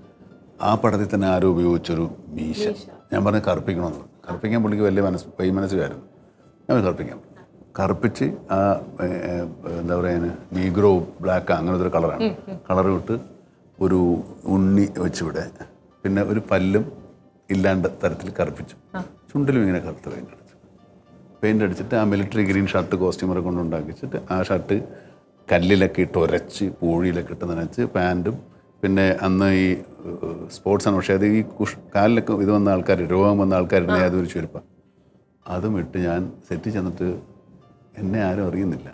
ആ പടത്തിൽ തന്നെ ആരോ ഉപയോഗിച്ചൊരു മീശ ഞാൻ പറഞ്ഞ് കറുപ്പിക്കണമെന്ന് പറഞ്ഞു കറുപ്പിക്കാൻ പുള്ളിക്ക് വലിയ മനസ്സ് വൈ മനസ്സുകാരുന്നു ഞാൻ കറുപ്പിക്കാം കറുപ്പിച്ച് ആ ഏ, ഏ, എന്താ പറയുക നീഗ്രോ ബ്ലാക്ക് അങ്ങനത്തെ ഒരു കളറാണ് കളർ വിട്ട് ഒരു ഉണ്ണി വെച്ചിവിടെ പിന്നെ ഒരു പല്ലും ഇല്ലാണ്ട് തരത്തിൽ കറുപ്പിച്ചു ചുണ്ടിലും ഇങ്ങനെ കറുത്ത പെയിൻ്റ് അടിച്ചു പെയിൻ്റ് അടിച്ചിട്ട് ആ മിലിറ്ററി ഗ്രീൻ ഷർട്ട് കോസ്റ്റ്യൂമറെ കൊണ്ട് ഉണ്ടാക്കിച്ചിട്ട് ആ ഷർട്ട് കല്ലിലൊക്കെ ഇട്ട് ഉരച്ച് പൂഴിയിലൊക്കെ ഇട്ട് നനച്ച് പാൻറ്റും പിന്നെ അന്ന് ഈ സ്പോർട്സ് ആണ് പക്ഷേ അത് ഈ കുഷ് കാലിലൊക്കെ ഇത് വന്ന ആൾക്കാർ രോഗം വന്ന ആൾക്കാരുടെ അതൊരു ചുരുപ്പാണ് അതും ഇട്ട് ഞാൻ സെറ്റ് ചെന്നിട്ട് എന്നെ ആരും അറിയുന്നില്ല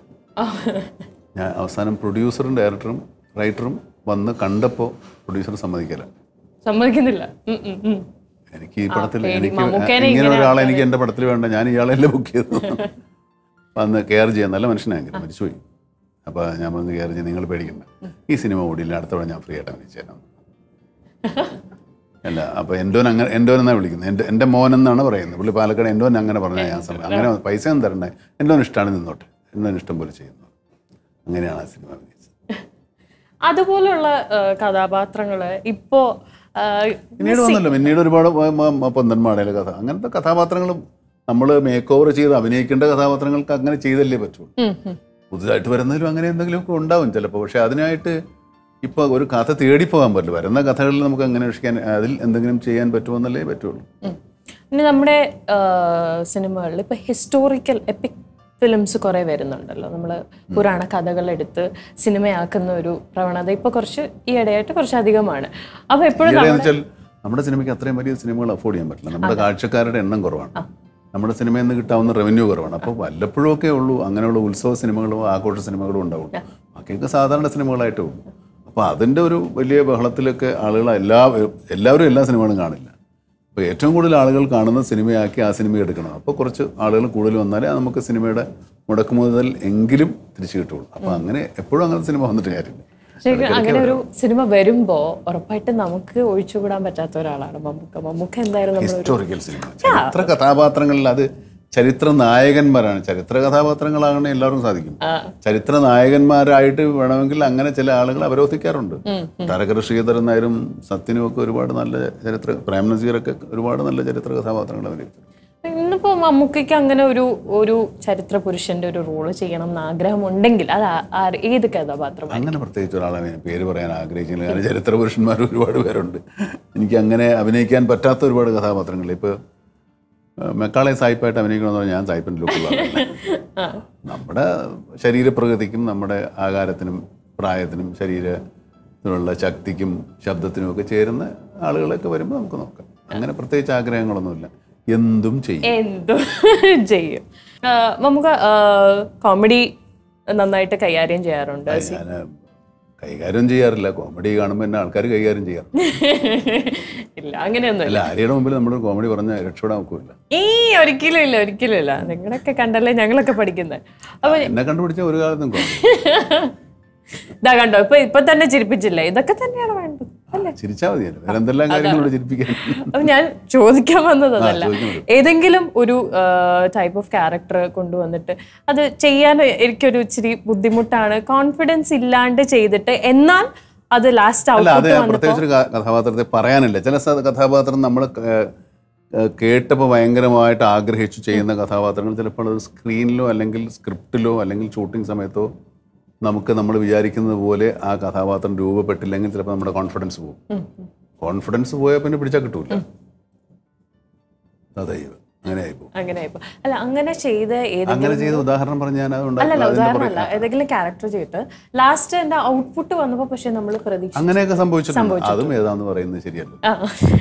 ഞാൻ അവസാനം പ്രൊഡ്യൂസറും ഡയറക്ടറും റൈറ്ററും വന്ന് കണ്ടപ്പോൾ പ്രൊഡ്യൂസർ സമ്മതിക്കില്ല സമ്മതിക്കുന്നില്ല ഉം, ഉം, ഉം. എനിക്ക് ഈ പടത്തിൽ പേടി. എനിക്ക് മമ്മൂക്കേനെ ഇങ്ങനെ ഇങ്ങനെ ഒരാളെ എനിക്ക് എൻ്റെ പടത്തിൽ വേണ്ട ഞാൻ ഇയാളെല്ലാം ബുക്ക് ചെയ്തു വന്ന് കെയർ ചെയ്യാൻ നല്ല മനുഷ്യനായിരുന്നു മരിച്ചുപോയി അപ്പോൾ ഞാൻ വന്ന് കെയർ ചെയ്യാൻ നിങ്ങൾ പേടിക്കണ്ട ഈ സിനിമ ഓടിയില്ല അടുത്തവണ ഞാൻ ഫ്രീ ആയിട്ട് അഭിനയിച്ചു തരാം അല്ല അപ്പോൾ എൻഡോൻ അങ്ങനെ എൻഡോൻ എന്നാണ് വിളിക്കുന്നത് എൻ്റെ എൻ്റെ മോൻ എന്നാണ് പറയുന്നത് പുള്ളി പാലക്കാട് എൻഡോൻ അങ്ങനെ പറഞ്ഞാൽ ഞാൻ സമയം അങ്ങനെ പൈസ ഒന്നും തരണ്ടേ എൻഡോൻ ഇഷ്ടമാണ് നിന്നോട്ടെ എൻഡോൻ ഇഷ്ടം പോലെ ചെയ്യുന്നു അങ്ങനെയാണ് ആ സിനിമ അഭിനയിച്ചത് അതുപോലുള്ള ആ, കഥാപാത്രങ്ങള് ഇപ്പോ ആ, പിന്നീട് വന്നല്ലോ പിന്നീട് ഒരുപാട് മ- മ- മ- പൊന്തന്മാടയിലെ കഥ അങ്ങനത്തെ കഥാപാത്രങ്ങളും നമ്മൾ മേക്ക് ഓവർ ചെയ്ത് അഭിനയിക്കേണ്ട കഥാപാത്രങ്ങൾക്ക് അങ്ങനെ ചെയ്തല്ലേ പറ്റുള്ളൂ ഉം, ഉം. പുതുതായിട്ട് വരുന്നതിലും അങ്ങനെ എന്തെങ്കിലുമൊക്കെ ഉണ്ടാവും ചിലപ്പോൾ പക്ഷെ അതിനായിട്ട് ഇപ്പോൾ ഒരു കഥ തേടിപ്പോകാൻ പറ്റില്ല വരുന്ന കഥകളിൽ നമുക്ക് അങ്ങനെ രക്ഷിക്കാൻ അതിൽ എന്തെങ്കിലും ചെയ്യാൻ പറ്റുമെന്നല്ലേ പറ്റുള്ളൂ ഉം. പിന്നെ നമ്മുടെ സിനിമകളിൽ ഇപ്പൊ ഹിസ്റ്റോറിക്കൽ എപ്പിക് ഫിലിംസ് കുറെ വരുന്നുണ്ടല്ലോ നമ്മൾ പുരാണ കഥകളെടുത്ത് സിനിമയാക്കുന്ന ഒരു പ്രവണത ഇപ്പൊ കുറച്ച് ഈ ഇടയായിട്ട് കുറച്ച് അധികമാണ് അപ്പൊ എപ്പോഴും ഈയിടെയെന്ന് വെച്ചാൽ നമ്മുടെ സിനിമയ്ക്ക് അത്രയും വലിയ സിനിമകൾ അഫോർഡ് ചെയ്യാൻ പറ്റില്ല നമ്മുടെ കാഴ്ചക്കാരുടെ എണ്ണം കുറവാണ് നമ്മുടെ സിനിമയിൽ നിന്ന് കിട്ടാവുന്ന റവന്യൂ കുറവാണ് അപ്പോൾ വല്ലപ്പോഴും ഒക്കെ ഉള്ളൂ അങ്ങനെയുള്ള ഉത്സവ സിനിമകളോ ആഘോഷ സിനിമകളോ ഉണ്ടാവും ബാക്കിയൊക്കെ സാധാരണ സിനിമകളായിട്ടേ ഉള്ളൂ അപ്പോൾ അതിൻ്റെ ഒരു വലിയ ബഹളത്തിലൊക്കെ ആളുകൾ എല്ലാ എല്ലാവരും എല്ലാ സിനിമകളും കാണില്ല അപ്പോൾ ഏറ്റവും കൂടുതൽ ആളുകൾ കാണുന്ന സിനിമയാക്കി ആ സിനിമ എടുക്കണം അപ്പോൾ കുറച്ച് ആളുകൾ കൂടുതൽ വന്നാലേ നമുക്ക് സിനിമയുടെ മുടക്ക് മുതൽ എങ്കിലും തിരിച്ചു കിട്ടുള്ളൂ അപ്പോൾ അങ്ങനെ എപ്പോഴും അങ്ങനെ സിനിമ വന്നിട്ട് കാര്യമില്ല ശരിക്കും അങ്ങനെ ഒരു സിനിമ വരുമ്പോ ഉറപ്പായിട്ടും നമുക്ക് ഒഴിച്ചുകൂടാൻ പറ്റാത്ത ഒരാളാണ് മമ്മൂക്ക മമ്മൂക്ക എന്തായാലും നമ്മൾ ഹിസ്റ്റോറിക്കൽ സിനിമ ചരിത്ര കഥാപാത്രങ്ങളിൽ അത് ചരിത്ര നായകന്മാരാണ് ചരിത്ര കഥാപാത്രങ്ങളാകണേ എല്ലാവർക്കും സാധിക്കും ചരിത്ര നായകന്മാരായിട്ട് വേണമെങ്കിൽ അങ്ങനെ ചില ആളുകൾ അവരോധിക്കാറുണ്ട് താരകര ശ്രീധരൻ നായരും സത്യനും ഒക്കെ ഒരുപാട് നല്ല ചരിത്ര പ്രേം നസീറൊക്കെ ഒരുപാട് നല്ല ചരിത്ര കഥാപാത്രങ്ങൾ അഭിനയിച്ചു ഇന്നിപ്പോ മമ്മൂക്കയ്ക്ക് അങ്ങനെ ഒരു ഒരു ചരിത്ര പുരുഷന്റെ ഒരു റോള് ചെയ്യണം എന്ന് ആഗ്രഹമുണ്ടെങ്കിൽ അത് ആ- ആര് ഏത് കഥാപാത്രം അങ്ങനെ പ്രത്യേകിച്ച് ഒരാളെ ഞാൻ പേര് പറയാൻ ആഗ്രഹിക്കുന്നില്ല കാരണം ചരിത്ര പുരുഷന്മാർ ഒരുപാട് പേരുണ്ട് എനിക്ക് അങ്ങനെ അഭിനയിക്കാൻ പറ്റാത്ത ഒരുപാട് കഥാപാത്രങ്ങൾ ഇപ്പോൾ മെക്കാളെ സായിപ്പായിട്ട് അഭിനയിക്കണമെന്ന് പറഞ്ഞാൽ ഞാൻ സായിപ്പിൻ്റെ ലുക്കുള്ള നമ്മുടെ ശരീരപ്രകൃതിക്കും നമ്മുടെ ആകാരത്തിനും പ്രായത്തിനും ശരീരത്തിനുള്ള ശക്തിക്കും ശബ്ദത്തിനും ഒക്കെ ചേരുന്ന ആളുകളൊക്കെ വരുമ്പോൾ നമുക്ക് നോക്കാം അങ്ങനെ പ്രത്യേകിച്ച് ആഗ്രഹങ്ങളൊന്നുമില്ല എന്തും ചെയ്യും എന്തും ചെയ്യും ആ, നമുക്ക് കോമഡി നന്നായിട്ട് കൈകാര്യം ചെയ്യാറുണ്ട് ഞാൻ കൈകാര്യം ചെയ്യാറില്ല കോമഡി കാണുമ്പോൾ എന്നെ ആൾക്കാർ കൈകാര്യം ചെയ്യാറ് ഇല്ല അങ്ങനെയൊന്നും അല്ല ആര്യയുടെ മുമ്പിൽ നമ്മൾ കോമഡി പറഞ്ഞാൽ രക്ഷപ്പെടാൻ നോക്കില്ല ഈ ഒരിക്കലും ഇല്ല ഒരിക്കലും ഇല്ല നിങ്ങളൊക്കെ കണ്ടല്ലേ ഞങ്ങളൊക്കെ പഠിക്കുന്നത് അപ്പൊ എന്നെ കണ്ടുപിടിച്ച ഒരു കാലത്തും കോമഡി ഇതാ കണ്ടോ ഇപ്പൊ ഇപ്പൊ തന്നെ ചിരിപ്പിച്ചില്ലേ ഇതൊക്കെ തന്നെയാണ് വേണ്ടത് അല്ലേ ചിരിച്ചാൽ മതിയല്ലോ വേറെ എന്തെല്ലാം കാര്യങ്ങളോട് ചിരിപ്പിക്കാൻ അപ്പൊ ഞാൻ ചോദിക്കാൻ വന്നത് അതല്ല ആ, ചോദിക്കണം. ഏതെങ്കിലും ഒരു ടൈപ്പ് ഓഫ് ക്യാരക്ടർ കൊണ്ടുവന്നിട്ട് അത് ചെയ്യാൻ എനിക്കൊരു ഇച്ചിരി ബുദ്ധിമുട്ടാണ് കോൺഫിഡൻസ് ഇല്ലാണ്ട് ചെയ്തിട്ട് എന്നാൽ അത് ലാസ്റ്റ് അല്ല അത് ഔട്ട്പുട്ട് വന്നപ്പോ പ്രത്യേകിച്ച് ഒരു ക- കഥാപാത്രത്തെ പറയാനില്ല ചില സ- കഥാപാത്രം നമ്മൾ കേട്ടപ്പോൾ ഭയങ്കരമായിട്ട് ആഗ്രഹിച്ചു ചെയ്യുന്ന കഥാപാത്രങ്ങൾ ചിലപ്പോൾ അത് സ്ക്രീനിലോ അല്ലെങ്കിൽ സ്ക്രിപ്റ്റിലോ അല്ലെങ്കിൽ ഷൂട്ടിംഗ് സമയത്തോ നമുക്ക് നമ്മൾ വിചാരിക്കുന്നത് പോലെ ആ കഥാപാത്രം രൂപപ്പെട്ടില്ലെങ്കിൽ ചിലപ്പോൾ നമ്മുടെ കോൺഫിഡൻസ് പോകും കോൺഫിഡൻസ് പോയാൽ പിന്നെ പിടിച്ചാൽ കിട്ടൂല അതൈവ അങ്ങനെ ആയിപ്പോ അങ്ങനെ ആയിപ്പോ അല്ല അങ്ങനെ ചെയ്ത ഏതെങ്കിലും അങ്ങനെ ചെയ്ത ഉദാഹരണം പറഞ്ഞ് ഞാൻ അത് ഉണ്ടാക്കി അല്ലല്ല അതിന്റെ പുറകെ- ഉദാഹരണമല്ല ഏതെങ്കിലും ക്യാരക്ടർ ചെയ്തിട്ട് ലാസ്റ്റ് എന്റെ ഔട്ട്പുട്ട് വന്നപ്പോ പക്ഷെ നമ്മൾ പ്രതീക്ഷ അങ്ങനെയൊക്കെ സംഭവിച്ചിട്ടുണ്ട് അതും ഏതാന്ന് പറയുന്നത് ശരിയല്ല ആ.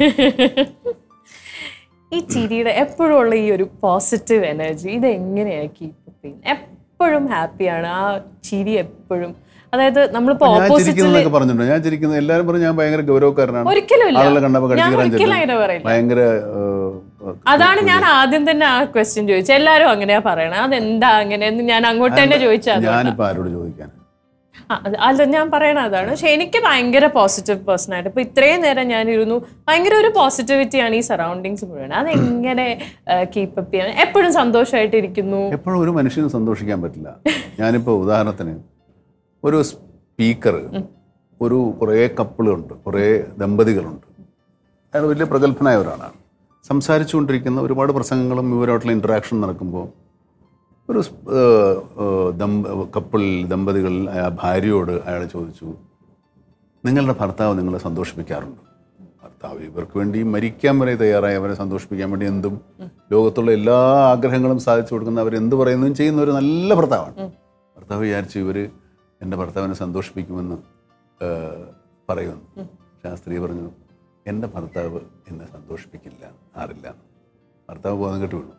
ഈ ചിരിയുടെ എപ്പോഴും ഉള്ള ഈ ഒരു പോസിറ്റീവ് എനർജി ഇത് എങ്ങനെയാ കീപ്പ് ചെയ്യുന്നത് എപ്പോഴും ഹാപ്പിയാണ് ആ ചിരി എപ്പോഴും അതായത് നമ്മളിപ്പോ ഞാൻ ഓപ്പോസിറ്റില് ചിരിക്കുന്നതൊക്കെ പറഞ്ഞിട്ടുണ്ട് ഞാൻ ചിരിക്കുന്നത് എല്ലാവരും പറഞ്ഞു ഞാൻ ഭയങ്കര ഗൗരവക്കാരനാണ് ഒരിക്കലും ഇല്ല ആളുകളെ കണ്ടപ്പോൾ ഞാൻ കടിച്ചു ഒരിക്കലും കയറാൻ അങ്ങനെ പറയില്ല ഭയങ്കര ഏഹ്, അതാണ് ഞാൻ ആദ്യം തന്നെ ആ ക്വസ്റ്റ്യൻ ചോദിച്ചത് എല്ലാരും അങ്ങനെയാ പറയണത് അതെന്താ അങ്ങനെ എന്ന് ഞാൻ അങ്ങോട്ട് തന്നെ ചോദിച്ചത് ഞാനിപ്പോ ആരോട് ചോദിക്കാൻ ആ, അത് അല്ല ഞാൻ പറയണ അതാണ് പക്ഷെ എനിക്ക് ഭയങ്കര പോസിറ്റീവ് പേഴ്സൺ ആയിട്ട് ഇപ്പൊ ഇത്രയും നേരം ഞാൻ ഇരുന്നു ഭയങ്കര ഒരു പോസിറ്റിവിറ്റിയാണ് ഈ സറൗണ്ടിങ്സ് മുഴുവൻ അതെങ്ങനെ കീപ്പപ്പ് ചെയ്യാൻ എപ്പോഴും സന്തോഷമായിട്ട് ഇരിക്കുന്നു എപ്പോഴും ഒരു മനുഷ്യന് സന്തോഷിക്കാൻ പറ്റില്ല ഞാനിപ്പോൾ ഉദാഹരണത്തിന് ഒരു സ്പീക്കർ ഒരു കുറേ കപ്പിളുണ്ട് കുറേ ദമ്പതികളുണ്ട് അയാൾ വലിയ പ്രഗത്ഭനായ ഒരാളാണ് സംസാരിച്ചുകൊണ്ടിരിക്കുന്ന ഒരുപാട് പ്രസംഗങ്ങളും ഇവരുമായിട്ടുള്ള ഇൻട്രാക്ഷൻ നടക്കുമ്പോൾ ഒരു സ്- ഏഹ്, ഏഹ്, ദമ്പ കപ്പിൾ ദമ്പതികൾ ആ ഭാര്യയോട് അയാൾ ചോദിച്ചു നിങ്ങളുടെ ഭർത്താവ് നിങ്ങളെ സന്തോഷിപ്പിക്കാറുണ്ട് ഭർത്താവ് ഇവർക്ക് വേണ്ടി മരിക്കാൻ വരെ തയ്യാറായി അവരെ സന്തോഷിപ്പിക്കാൻ വേണ്ടി എന്തും ലോകത്തുള്ള എല്ലാ ആഗ്രഹങ്ങളും സാധിച്ചു കൊടുക്കുന്ന അവർ എന്ത് പറയുന്നതും ചെയ്യുന്ന ഒരു നല്ല ഭർത്താവാണ് ഭർത്താവ് വിചാരിച്ചു ഇവർ എൻ്റെ ഭർത്താവിനെ സന്തോഷിപ്പിക്കുമെന്ന് ഏഹ്, പറയുമെന്ന് പക്ഷെ ആ സ്ത്രീ പറഞ്ഞു എൻ്റെ ഭർത്താവ് എന്നെ സന്തോഷിപ്പിക്കില്ല ആറില്ല ഭർത്താവ് ബോധം കെട്ട് വീണു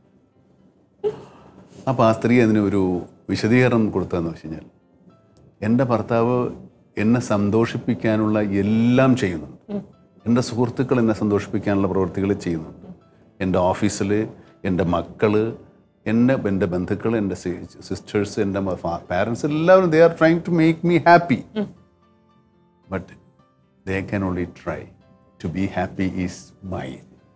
അപ്പോൾ ആ സ്ത്രീ അതിന് ഒരു വിശദീകരണം കൊടുത്തതെന്ന് വെച്ച് കഴിഞ്ഞാൽ എൻ്റെ ഭർത്താവ് എന്നെ സന്തോഷിപ്പിക്കാനുള്ള എല്ലാം ചെയ്യുന്നുണ്ട് എൻ്റെ സുഹൃത്തുക്കൾ എന്നെ സന്തോഷിപ്പിക്കാനുള്ള പ്രവൃത്തികൾ ചെയ്യുന്നുണ്ട് എൻ്റെ ഓഫീസിൽ എൻ്റെ മക്കൾ എന്നെ എൻ്റെ ബന്ധുക്കൾ എൻ്റെ സിസ്റ്റേഴ്സ് എൻ്റെ പാരൻസ് എല്ലാവരും they are trying to make me happy but they can only try to be happy is my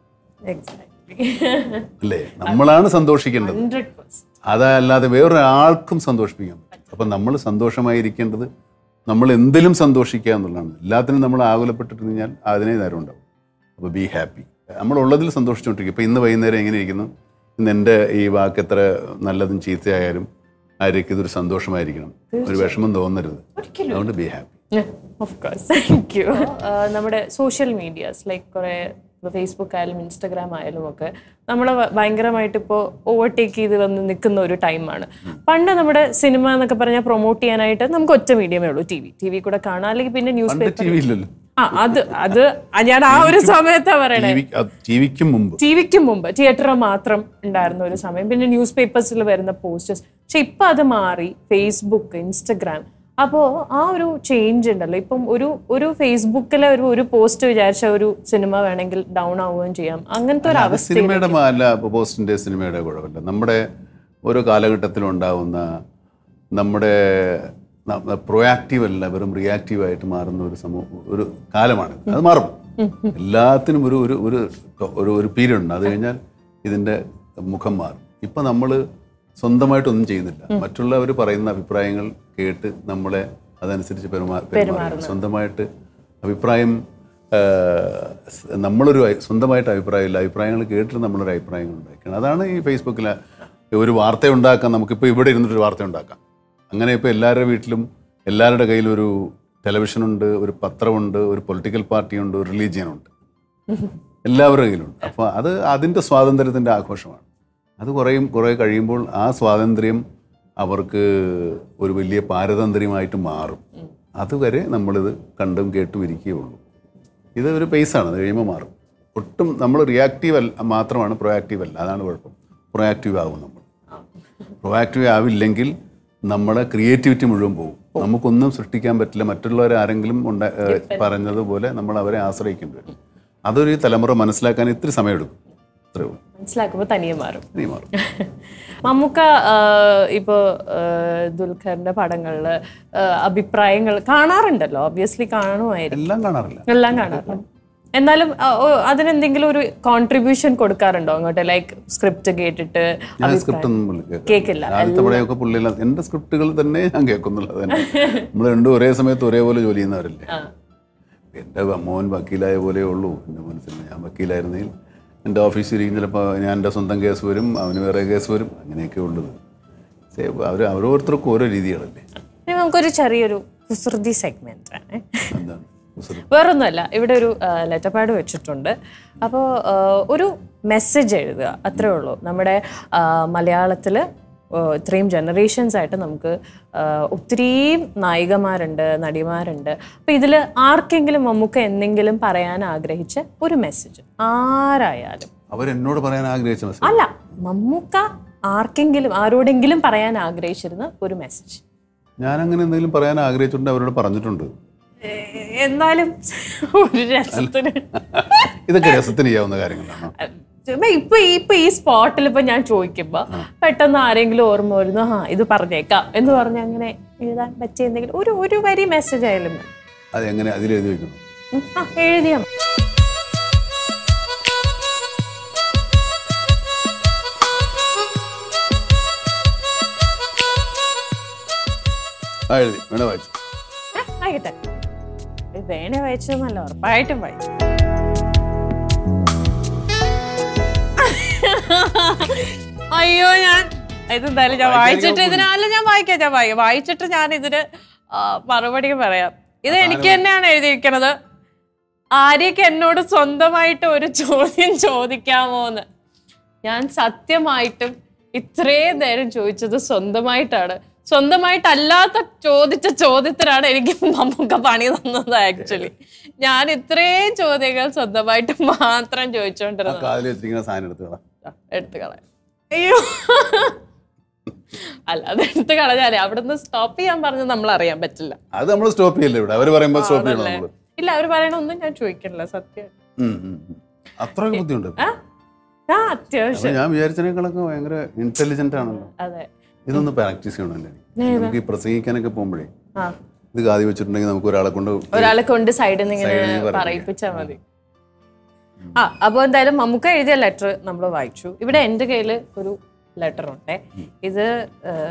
അല്ലേ നമ്മളാണ് സന്തോഷിക്കേണ്ടത് ഹൺഡ്രഡ് പെർസെന്റ് അതല്ലാതെ വേറൊരാൾക്കും സന്തോഷിപ്പിക്കാൻ പറ്റും അപ്പം നമ്മൾ സന്തോഷമായിരിക്കേണ്ടത് നമ്മൾ എന്തിലും സന്തോഷിക്കുക എന്നുള്ളതാണ് എല്ലാത്തിനും നമ്മൾ ആകുലപ്പെട്ടിട്ട് കഴിഞ്ഞാൽ അതിനെ നേരം ഉണ്ടാവും അപ്പോൾ ബി ഹാപ്പി നമ്മളുള്ളതിൽ സന്തോഷിച്ചുകൊണ്ടിരിക്കും ഇപ്പം ഇന്ന് വൈകുന്നേരം എങ്ങനെ ഇരിക്കുന്നു ഇന്ന് എൻ്റെ ഈ വാക്ക് എത്ര നല്ലതും ചീത്തയായാലും ആര്യക്ക് ഇതൊരു സന്തോഷമായിരിക്കണം ഒരു വിഷമം തോന്നരുത് ഒരിക്കലും അതുകൊണ്ട് be happy of course thank you നമ്മുടെ സോഷ്യൽ മീഡിയാസ് ലൈക്ക് കുറേ ഫേസ്ബുക്ക് ആയാലും ഇൻസ്റ്റഗ്രാം ആയാലും ഒക്കെ നമ്മളെ വ- ഭയങ്കരമായിട്ട് ഇപ്പോൾ ഓവർടേക്ക് ചെയ്ത് വന്ന് നിൽക്കുന്ന ഒരു ടൈമാണ് പണ്ട് നമ്മുടെ സിനിമ എന്നൊക്കെ പറഞ്ഞാൽ പ്രൊമോട്ട് ചെയ്യാനായിട്ട് നമുക്ക് ഒറ്റ മീഡിയമേ ഉള്ളൂ ടി വി ടി വി കൂടെ കാണാം അല്ലെങ്കിൽ പിന്നെ ന്യൂസ് പണ്ട് പേപ്പർ ടി വി ഇല്ലല്ലോ ആ അത് അത് ഞാൻ ആ ഒരു സമയത്താ പറയണേ ടി വി ടി വിക്കും മുമ്പ് ടി വിക്ക് മുമ്പ് തിയേറ്ററിൽ മാത്രം ഉണ്ടായിരുന്ന ഒരു സമയം പിന്നെ ന്യൂസ് പേപ്പേഴ്സിൽ വരുന്ന പോസ്റ്റേഴ്സ് പക്ഷെ ഇപ്പൊ അത് മാറി ഫേസ്ബുക്ക് ഇൻസ്റ്റഗ്രാം അപ്പോൾ ആ ഒരു ചേഞ്ച് ഉണ്ടല്ലോ ഇപ്പം ഒരു ഒരു ഫേസ്ബുക്കിലെ ഒരു ഒരു പോസ്റ്റ് വിചാരിച്ച ഒരു സിനിമ വേണമെങ്കിൽ ഡൗൺ ആവുകയും ചെയ്യാം അങ്ങനത്തെ ഒരു അത് അവസ്ഥ സിനിമയുടെ മാ- അല്ല പോസ്റ്റിൻ്റെ സിനിമയുടെ കുഴപ്പമില്ല നമ്മുടെ ഓരോ കാലഘട്ടത്തിലുണ്ടാവുന്ന നമ്മുടെ പ്രൊയാക്റ്റീവ് അല്ല വെറും റിയാക്റ്റീവ് ആയിട്ട് മാറുന്ന ഒരു സമൂഹം ഒരു കാലമാണ് അത് മാറും എല്ലാത്തിനും ഒരു ഒരു ഒരു ഒരു ഒരു പീരീഡ് ഉണ്ട് അത് കഴിഞ്ഞാൽ ഇതിൻ്റെ മുഖം മാറും ഇപ്പം നമ്മൾ സ്വന്തമായിട്ടൊന്നും ചെയ്യുന്നില്ല മറ്റുള്ളവർ പറയുന്ന അഭിപ്രായങ്ങൾ കേട്ട് നമ്മളെ അതനുസരിച്ച് പെരുമാ പെരുമാറുക സ്വന്തമായിട്ട് അഭിപ്രായം ഏഹ്, നമ്മളൊരു അഭി- സ്വന്തമായിട്ട് അഭിപ്രായമില്ല അഭിപ്രായങ്ങൾ കേട്ടിട്ട് നമ്മളൊരു അഭിപ്രായങ്ങൾ ഉണ്ടാക്കണം അതാണ് ഈ ഫേസ്ബുക്കിൽ ഒരു വാർത്ത ഉണ്ടാക്കാൻ നമുക്കിപ്പോൾ ഇവിടെ ഇരുന്നിട്ടൊരു വാർത്ത ഉണ്ടാക്കാം അങ്ങനെ ഇപ്പോൾ എല്ലാവരുടെ വീട്ടിലും എല്ലാവരുടെ കയ്യിലും ഒരു ടെലിവിഷനുണ്ട് ഒരു പത്രമുണ്ട് ഒരു പൊളിറ്റിക്കൽ പാർട്ടിയുണ്ട് ഒരു റിലീജിയനുണ്ട് എല്ലാവരുടെ കയ്യിലുണ്ട് അപ്പോൾ അത് അതിൻ്റെ സ്വാതന്ത്ര്യത്തിൻ്റെ ആഘോഷമാണ് അത് കുറേയും കുറേ കഴിയുമ്പോൾ ആ സ്വാതന്ത്ര്യം അവർക്ക് ഒരു വലിയ പാരതന്ത്ര്യമായിട്ട് മാറും അതുവരെ നമ്മളിത് കണ്ടും കേട്ടും ഇരിക്കുകയുള്ളൂ ഇത് ഒരു പേസാണ് അത് കഴിയുമ്പോൾ മാറും ഒട്ടും നമ്മൾ റിയാക്റ്റീവ് അല്ല മാത്രമാണ് പ്രൊയാക്റ്റീവ് അല്ല അതാണ് കുഴപ്പം പ്രൊയാക്റ്റീവ് ആകും നമ്മൾ പ്രൊയാക്റ്റീവ് ആവില്ലെങ്കിൽ നമ്മളെ ക്രിയേറ്റിവിറ്റി മുഴുവൻ പോകും നമുക്കൊന്നും സൃഷ്ടിക്കാൻ പറ്റില്ല മറ്റുള്ളവർ ആരെങ്കിലും ഉണ്ട ഏഹ് പറഞ്ഞതുപോലെ നമ്മൾ അവരെ ആശ്രയിക്കേണ്ടി വരും അതൊരു തലമുറ മനസ്സിലാക്കാൻ ഇത്തിരി സമയമെടുക്കും അത്രേ ഉള്ളൂ മനസ്സിലാക്കുമ്പോൾ തനിയെ മാറും ഇനി മാറും മമ്മൂക്ക ഇപ്പോ ദുൽഖറിന്റെ പടങ്ങളില് ആ, അഭിപ്രായങ്ങൾ കാണാറുണ്ടല്ലോ ഒബ്വിയസ്ലി കാണുമായിരിക്കും എല്ലാം കാണാറില്ല എല്ലാം കാണാറുണ്ട് എന്നാലും ആ, ഓ, അതിനെന്തെങ്കിലും ഒരു കോൺട്രിബ്യൂഷൻ കൊടുക്കാറുണ്ടോ അങ്ങോട്ട് ലൈക്ക് സ്ക്രിപ്റ്റ് കേട്ടിട്ട് ഞാൻ സ്ക്രിപ്റ്റ് ഒന്നും പുള്ളി കേൾക്കാറില്ല. കേൾക്കില്ല ആദ്യത്തെ പടയൊക്കെ പുള്ളിയെല്ലാം എൻ്റെ സ്ക്രിപ്റ്റുകൾ തന്നെ ഞാൻ കേൾക്കുന്നുള്ളത് തന്നെ നമ്മൾ രണ്ടും ഒരേ സമയത്ത് ഒരേപോലെ ജോലി ചെയ്യുന്നവരല്ലേ ആ. എൻ്റെ മോൻ വക്കീലായ പോലെ ഉള്ളൂ എൻ്റെ മനസ്സിൽ ഞാൻ വക്കീലായിരുന്നെങ്കിൽ എൻ്റെ ഓഫീസിൽ ഇരിക്കും ചിലപ്പോൾ ഞാൻ എൻ്റെ സ്വന്തം കേസ് വരും അവന് വേറെ കേസ് വരും അങ്ങനെയൊക്കെ ഉള്ളത് അവർ ഓരോരുത്തർക്കും ഓരോ രീതികളല്ലേ ഇനി നമുക്കൊരു ചെറിയൊരു കുസൃതി സെഗ്മെന്റ് ആണ് എന്താണ് കുസൃതി? വേറൊന്നുമല്ല ഇവിടെ ഒരു ലെറ്റർ പാഡ് വെച്ചിട്ടുണ്ട് അപ്പോൾ ഒരു മെസ്സേജ് എഴുതുക അത്രേ ഉള്ളൂ നമ്മുടെ മലയാളത്തിൽ ഇത്രയും ജനറേഷൻസ് ആയിട്ട് നമുക്ക് ആ, ഒത്തിരിയും നായികമാരുണ്ട് നടിമാരുണ്ട് അപ്പോൾ ഇതിൽ ആർക്കെങ്കിലും നമുക്ക് എന്തെങ്കിലും പറയാൻ ആഗ്രഹിച്ച ഒരു മെസ്സേജ് ആരായാലും അവരെന്നോട് പറയാൻ ആഗ്രഹിച്ച മെസ്സേജ് അല്ല മമ്മൂക്ക ആർക്കെങ്കിലും ആരോടെങ്കിലും പറയാൻ ആഗ്രഹിച്ചിരുന്ന ഒരു മെസ്സേജ് ഞാൻ അങ്ങനെ എന്തെങ്കിലും പറയാൻ ആഗ്രഹിച്ചിട്ടുണ്ട് അവരോട് പറഞ്ഞിട്ടുണ്ട് എന്നാലും ഒരു രസത്തിന് ഇതൊക്കെ രസത്തിന് ചെയ്യാവുന്ന കാര്യങ്ങളാണ് ചുമ്മാ ഇപ്പൊ ഈ- ഇപ്പൊ ഈ സ്പോട്ടിൽ ഇപ്പൊ ഞാൻ ചോദിക്കുമ്പോ പെട്ടെന്ന് ആരെങ്കിലും ഓർമ്മ വരുന്നു ആ ഇത് പറഞ്ഞേക്കാം എന്ന് പറഞ്ഞ് അങ്ങനെ എഴുതാൻ പറ്റിയ എന്തെങ്കിലും ഒരു ഒരു വരി മെസ്സേജ് ആയാലും മതി. അത് എങ്ങനെ അതിലെഴുതി വെക്കണം ഉം, ആ എഴുതിയാ മതി. ആ എഴുതി വേണേ വായിച്ചു ഏ, ആയിക്കട്ടെ ഇത് വേണേ വായിച്ചതെന്നല്ല ഉറപ്പായിട്ടും വായിച്ചു അയ്യോ ഞാൻ ഇതെന്തായാലും ഞാൻ വായിച്ചിട്ട് ഇതിനല്ല ഞാൻ വായിക്കാം ഞാൻ വായിക്കാം വായിച്ചിട്ട് ഞാൻ ഇതിന് ആ, മറുപടി പറയാം ഇത് എനിക്ക് തന്നെയാണ് എഴുതിയിരിക്കണത് ആര്യക്ക് എന്നോട് സ്വന്തമായിട്ട് ഒരു ചോദ്യം ചോദിക്കാമോന്ന് ഞാൻ സത്യമായിട്ടും ഇത്രയും നേരം ചോദിച്ചത് സ്വന്തമായിട്ടാണ് സ്വന്തമായിട്ടല്ലാത്ത ചോദിച്ച ചോദ്യത്തിനാണ് എനിക്ക് നമുക്ക് പണി തന്നത് ആക്ച്വലി ഞാൻ ഇത്രയും ചോദ്യങ്ങൾ സ്വന്തമായിട്ട് മാത്രം ആ ചോദിച്ചുകൊണ്ടിരുന്നത് കാതിൽ വെച്ചിരിക്കുന്ന സാധനം എടുത്ത് കളാം ആ, എടുത്ത് കളയാം അയ്യോ അല്ല അത് എടുത്ത് കളഞ്ഞാലേ അവിടുന്ന് സ്റ്റോപ്പ് ചെയ്യാൻ പറഞ്ഞത് നമ്മൾ അറിയാൻ പറ്റില്ല അത് നമ്മൾ സ്റ്റോപ്പ് ചെയ്യല്ലേ ഇവിടെ അവർ പറയുമ്പോൾ സ്റ്റോപ്പ് ചെയ്യണം ആണല്ലേ? നമ്മൾ ഇല്ല അവർ പറയണൊന്നും ഞാൻ ചോദിക്കണില്ല സത്യം അത്രയൊക്കെ ബുദ്ധിമുട്ട് ആ ആ അത്യാവശ്യം അപ്പൊ ഞാൻ വിചാരിച്ചതിനേക്കാളൊക്കെ ഭയങ്കര ഇന്റലിജന്റ് ആണല്ലോ അതെ ഇതൊന്ന് പ്രാക്ടീസ് ചെയ്യണമല്ലേ നമുക്ക് ഈ പ്രസംഗിക്കാനൊക്കെ പോകുമ്പോഴേ ആ ഇത് കാതി വെച്ചിട്ടുണ്ടെങ്കിൽ നമുക്ക് ഒരാളെ കൊണ്ട് ഒരാളെ കൊണ്ട് സൈഡിൽ നിന്ന് Side ന്ന് ഇങ്ങനെ പറയിപ്പിക്കാം. പറയിപ്പിച്ചാൽ മതി ആ അപ്പോൾ എന്തായാലും നമുക്ക് എഴുതിയ ലെറ്റർ നമ്മൾ വായിച്ചു ഇവിടെ എൻ്റെ കയ്യിൽ ഒരു ലെറ്റർ ഉണ്ട് ഇത് ഏഹ്,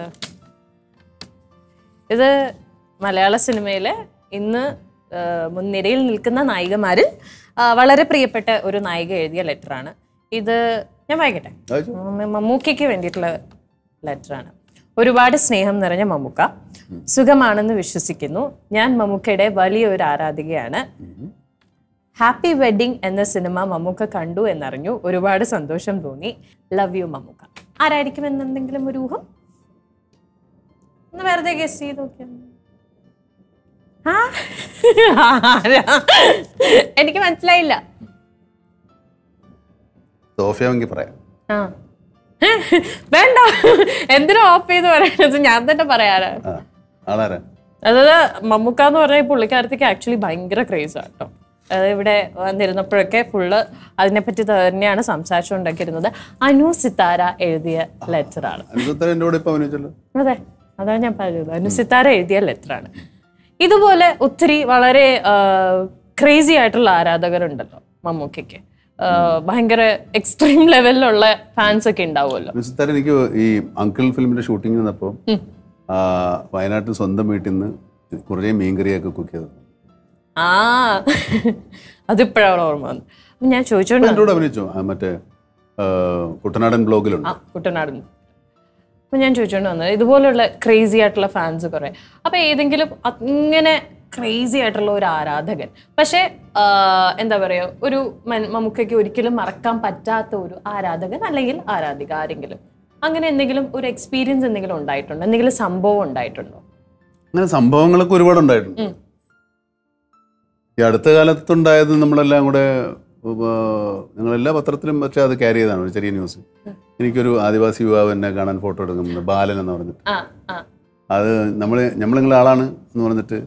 ഇത് മലയാള സിനിമയിലെ ഇന്ന് ഏഹ്, മുൻനിരയിൽ നിൽക്കുന്ന നായികമാരിൽ ആ, വളരെ പ്രിയപ്പെട്ട ഒരു നായിക എഴുതിയ ലെറ്ററാണ് ഇത് ഞാൻ വായിക്കട്ടെ വായിച്ചോ. മമ്മ- മമ്മൂക്കയ്ക്ക് വേണ്ടിയിട്ടുള്ള ലെറ്ററാണ് ഒരുപാട് സ്നേഹം നിറഞ്ഞ മമ്മൂക്ക സുഖമാണെന്ന് വിശ്വസിക്കുന്നു ഞാൻ മമ്മൂക്കയുടെ വലിയൊരു ആരാധികയാണ് ഹാപ്പി വെഡിങ് എന്ന സിനിമ മമ്മൂക്ക കണ്ടു എന്നറിഞ്ഞു ഒരുപാട് സന്തോഷം തോന്നി ലവ് യു മമ്മൂക്ക ആരായിരിക്കും എന്നെന്തെങ്കിലും ഒരു ഊഹം ഒന്ന് വെറുതെ ഗസ് ചെയ്ത് നോക്കിയാൽ മതി. ആ? ആരാ? എനിക്ക് മനസ്സിലായില്ല സോഫിയാമെങ്കിൽ പറയാം ആ വേണ്ട എന്തിനാ ഓഫ് ചെയ്ത് പറയണത് ഞാൻ തന്നെ പറയാറ് ആ ആളാരാ അതായത് മമ്മൂക്ക എന്ന് പറഞ്ഞ ഈ പുള്ളിക്കാരത്തേക്ക് ആക്ച്വലി ഭയങ്കര ക്രേസ് കേട്ടോ അതായത് ഇവിടെ വന്നിരുന്നപ്പോഴൊക്കെ ഫുള്ള് അതിനെപ്പറ്റി തന്നെയാണ് സംസാരിച്ചുകൊണ്ടിരിക്കുന്നത് അനു സിത്താര എഴുതിയ ലെറ്ററാണ് അനുസത്തര എൻ്റെ കൂടെ ഇപ്പൊ അഭിനയിച്ചല്ലോ അതെ അതാണ് ഞാൻ പറഞ്ഞത് അനു സിത്താര എഴുതിയ ലെറ്ററാണ് ഇതുപോലെ ഒത്തിരി വളരെ ക്രേസി ആയിട്ടുള്ള ആരാധകരുണ്ടല്ലോ മമ്മൂക്കയ്ക്ക് ആ, ഭയങ്കര എക്സ്ട്രീം ലെവലിലുള്ള ഫാൻസ് ഒക്കെ ഉണ്ടാവുമല്ലോ അനുസത്തര എനിക്ക് ഈ അങ്കിൾ ഫിലിമിന്റെ ഷൂട്ടിംഗ് നിന്നപ്പോൾ വയനാട്ടിൽ സ്വന്തം വീട്ടിൽ നിന്ന് കുറേ മീൻകറിയൊക്കെ കുക്ക് ചെയ്തു ആ അതിപ്പോഴാണ് ഓർമ്മ വന്നത് അപ്പൊ ഞാൻ ചോദിച്ചോണ്ട് എൻ്റെ കൂടെ അഭിനയിച്ചു ആ, മറ്റേ ആ, കുട്ടനാടൻ ബ്ലോഗിലുണ്ട് ആ കുട്ടനാട് അപ്പൊ ഞാൻ ചോദിച്ചോണ്ട് വന്നത് ഇതുപോലുള്ള ക്രേസി ആയിട്ടുള്ള ഫാൻസ് കുറെ അപ്പൊ ഏതെങ്കിലും അങ്ങനെ ക്രേസി ആയിട്ടുള്ള ഒരു ആരാധകൻ പക്ഷെ എന്താ പറയാ ഒരു മൻ- മമ്മൂക്കയ്ക്ക് ഒരിക്കലും മറക്കാൻ പറ്റാത്ത ഒരു ആരാധകൻ അല്ലെങ്കിൽ ആരാധിക ആരെങ്കിലും അങ്ങനെ എന്തെങ്കിലും ഒരു എക്സ്പീരിയൻസ് എന്തെങ്കിലും ഉണ്ടായിട്ടുണ്ടോ എന്തെങ്കിലും സംഭവം ഉണ്ടായിട്ടുണ്ടോ അങ്ങനെ സംഭവങ്ങളൊക്കെ ഒരുപാട് ഉണ്ടായിട്ടുണ്ട് ഉം. ഈ അടുത്ത കാലത്തുണ്ടായത് നമ്മളെല്ലാം കൂടെ ഉവ്വ് ഞങ്ങളെല്ലാ പത്രത്തിലും പക്ഷേ അത് ക്യാരി ചെയ്താണ് ഒരു ചെറിയ ന്യൂസ് എനിക്കൊരു ആദിവാസി യുവാവ് എന്നെ കാണാൻ ഫോട്ടോ എടുക്കുന്നുണ്ട് ബാലൻ എന്ന് പറഞ്ഞിട്ട് ആ ആ അത് നമ്മൾ നമ്മൾ നിങ്ങളെ ആളാണ് എന്ന് പറഞ്ഞിട്ട്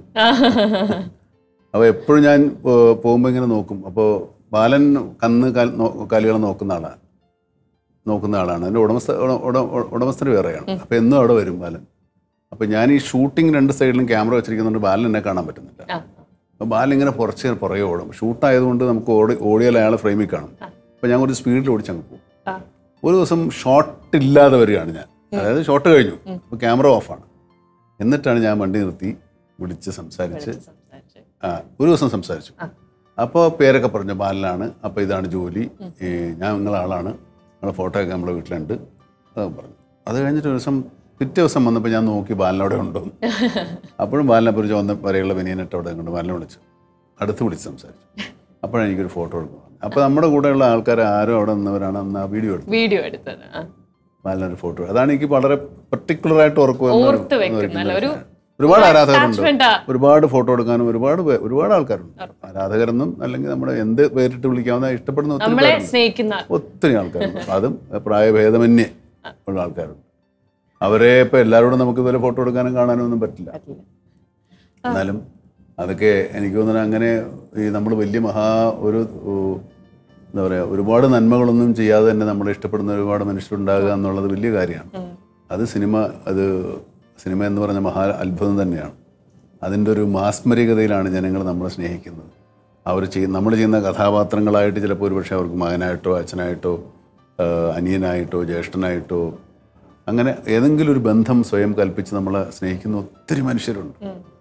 അപ്പോൾ എപ്പോഴും ഞാൻ പോകുമ്പോൾ ഇങ്ങനെ നോക്കും അപ്പോൾ ബാലൻ കന്ന് കാൽ- നോ- കാലുകൾ നോക്കുന്ന ആളാണ് നോക്കുന്ന ആളാണ് അതിൻ്റെ ഉടമസ്ഥ ഉട- ഉട- ഉടമസ്ഥന് വേറെയാണ് അപ്പോൾ എന്നും അവിടെ വരും ബാലൻ അപ്പോൾ ഞാൻ ഈ ഷൂട്ടിംഗ് രണ്ട് സൈഡിലും ക്യാമറ വെച്ചിരിക്കുന്നതുകൊണ്ട് ബാലൻ എന്നെ കാണാൻ പറ്റുന്നില്ല ആ, അപ്പോൾ ബാലൻ ഇങ്ങനെ പുറച്ച് പുറകെ ഓടും ഷൂട്ടായതുകൊണ്ട് നമുക്ക് ഓടി ഓടിയാൽ അയാളെ ഫ്രെയിമിൽ കാണും അപ്പോൾ ഞാൻ കുറച്ച് സ്പീഡിൽ ഓടിച്ചങ്ങ് പോകും ആ. ഒരു ദിവസം ഷോട്ട് ഇല്ലാതെ വരികയാണ് ഞാൻ അതായത് ഷോട്ട് കഴിഞ്ഞു അപ്പോൾ ക്യാമറ ഓഫാണ് എന്നിട്ടാണ് ഞാൻ വണ്ടി നിർത്തി വിളിച്ച് സംസാരിച്ച് സംസാരിച്ച്. ആ, ഒരു ദിവസം സംസാരിച്ചു അപ്പോൾ പേരൊക്കെ പറഞ്ഞു ബാലനാണ് അപ്പോൾ ഇതാണ് ജോലി ഈ ഞാൻ നിങ്ങളെ ആളാണ് നിങ്ങളെ ഫോട്ടോ ഒക്കെ നമ്മുടെ വീട്ടിലുണ്ട് അതൊക്കെ പറഞ്ഞു അത് കഴിഞ്ഞിട്ട് ഒരു ദിവസം പിറ്റേ ദിവസം വന്നപ്പോൾ ഞാൻ നോക്കി ബാലനവിടെ ഉണ്ടോ എന്ന്. അപ്പോഴും ബാലനെ കുറിച്ച് വന്ന വരെയുള്ള ബനിയനിട്ട് അവിടെ കൊണ്ട് ബാലനെ വിളിച്ചു അടുത്ത് വിളിച്ച് സംസാരിച്ചു അപ്പോഴാണ് എനിക്കൊരു ഫോട്ടോ എടുക്കുന്നത് അപ്പോൾ നമ്മുടെ കൂടെയുള്ള ആൾക്കാർ ആരും അവിടെ നിന്നവരാണ് അന്ന് ആ വീഡിയോ എടുത്തത് വീഡിയോ എടുത്തത് ആ. ബാലനൊരു ഫോട്ടോ അതാണ് എനിക്ക് വളരെ പെർട്ടിക്കുലർ ആയിട്ട് ഓർക്കുക ഓർത്ത് വെക്കുന്ന ഒരു ഒരുപാട് ആരാധകരുണ്ട് attachment ആ. ഒരുപാട് ഫോട്ടോ എടുക്കാനും ഒരുപാട് പേ- ഒരുപാട് ആൾക്കാരുണ്ട് ആരാധകരെന്നും അല്ലെങ്കിൽ നമ്മുടെ എന്ത് പേരിട്ട് വിളിക്കാവുന്ന ഇഷ്ടപ്പെടുന്ന ഒത്തിരി നമ്മളെ പേരുണ്ട് സ്നേഹിക്കുന്ന ഒത്തിരി ആൾക്കാരുണ്ട് അതും പ്രായഭേദമന്യേ ഉള്ള ആൾക്കാരുണ്ട് അവരെ ഇപ്പൊ എല്ലാവരോടും നമുക്ക് ഇതുപോലെ ഫോട്ടോ എടുക്കാനും കാണാനും ഒന്നും പറ്റില്ല എന്നാലും അതൊക്കെ എനിക്ക് തോന്നുന്നത് അങ്ങനെ ഈ നമ്മൾ വലിയ മഹാ ഒരു ഓ, എന്താ പറയുക ഒരുപാട് നന്മകളൊന്നും ചെയ്യാതെ തന്നെ നമ്മളെ ഇഷ്ടപ്പെടുന്ന ഒരുപാട് മനുഷ്യരുണ്ടാകുക എന്നുള്ളത് വലിയ കാര്യമാണ് അത് സിനിമ അത് സിനിമ എന്ന് പറഞ്ഞ മഹാ അത്ഭുതം തന്നെയാണ് അതിൻ്റെ ഒരു മാസ്മരികതയിലാണ് ജനങ്ങൾ നമ്മളെ സ്നേഹിക്കുന്നത് അവർ ചെയ്യുന്ന നമ്മൾ ചെയ്യുന്ന കഥാപാത്രങ്ങളായിട്ട് ചിലപ്പോൾ ഒരുപക്ഷെ അവർക്ക് മകനായിട്ടോ അച്ഛനായിട്ടോ ആ, അനിയനായിട്ടോ ജ്യേഷ്ഠനായിട്ടോ അങ്ങനെ ഏതെങ്കിലും ഒരു ബന്ധം സ്വയം കൽപ്പിച്ച് നമ്മളെ സ്നേഹിക്കുന്ന ഒത്തിരി മനുഷ്യരുണ്ട്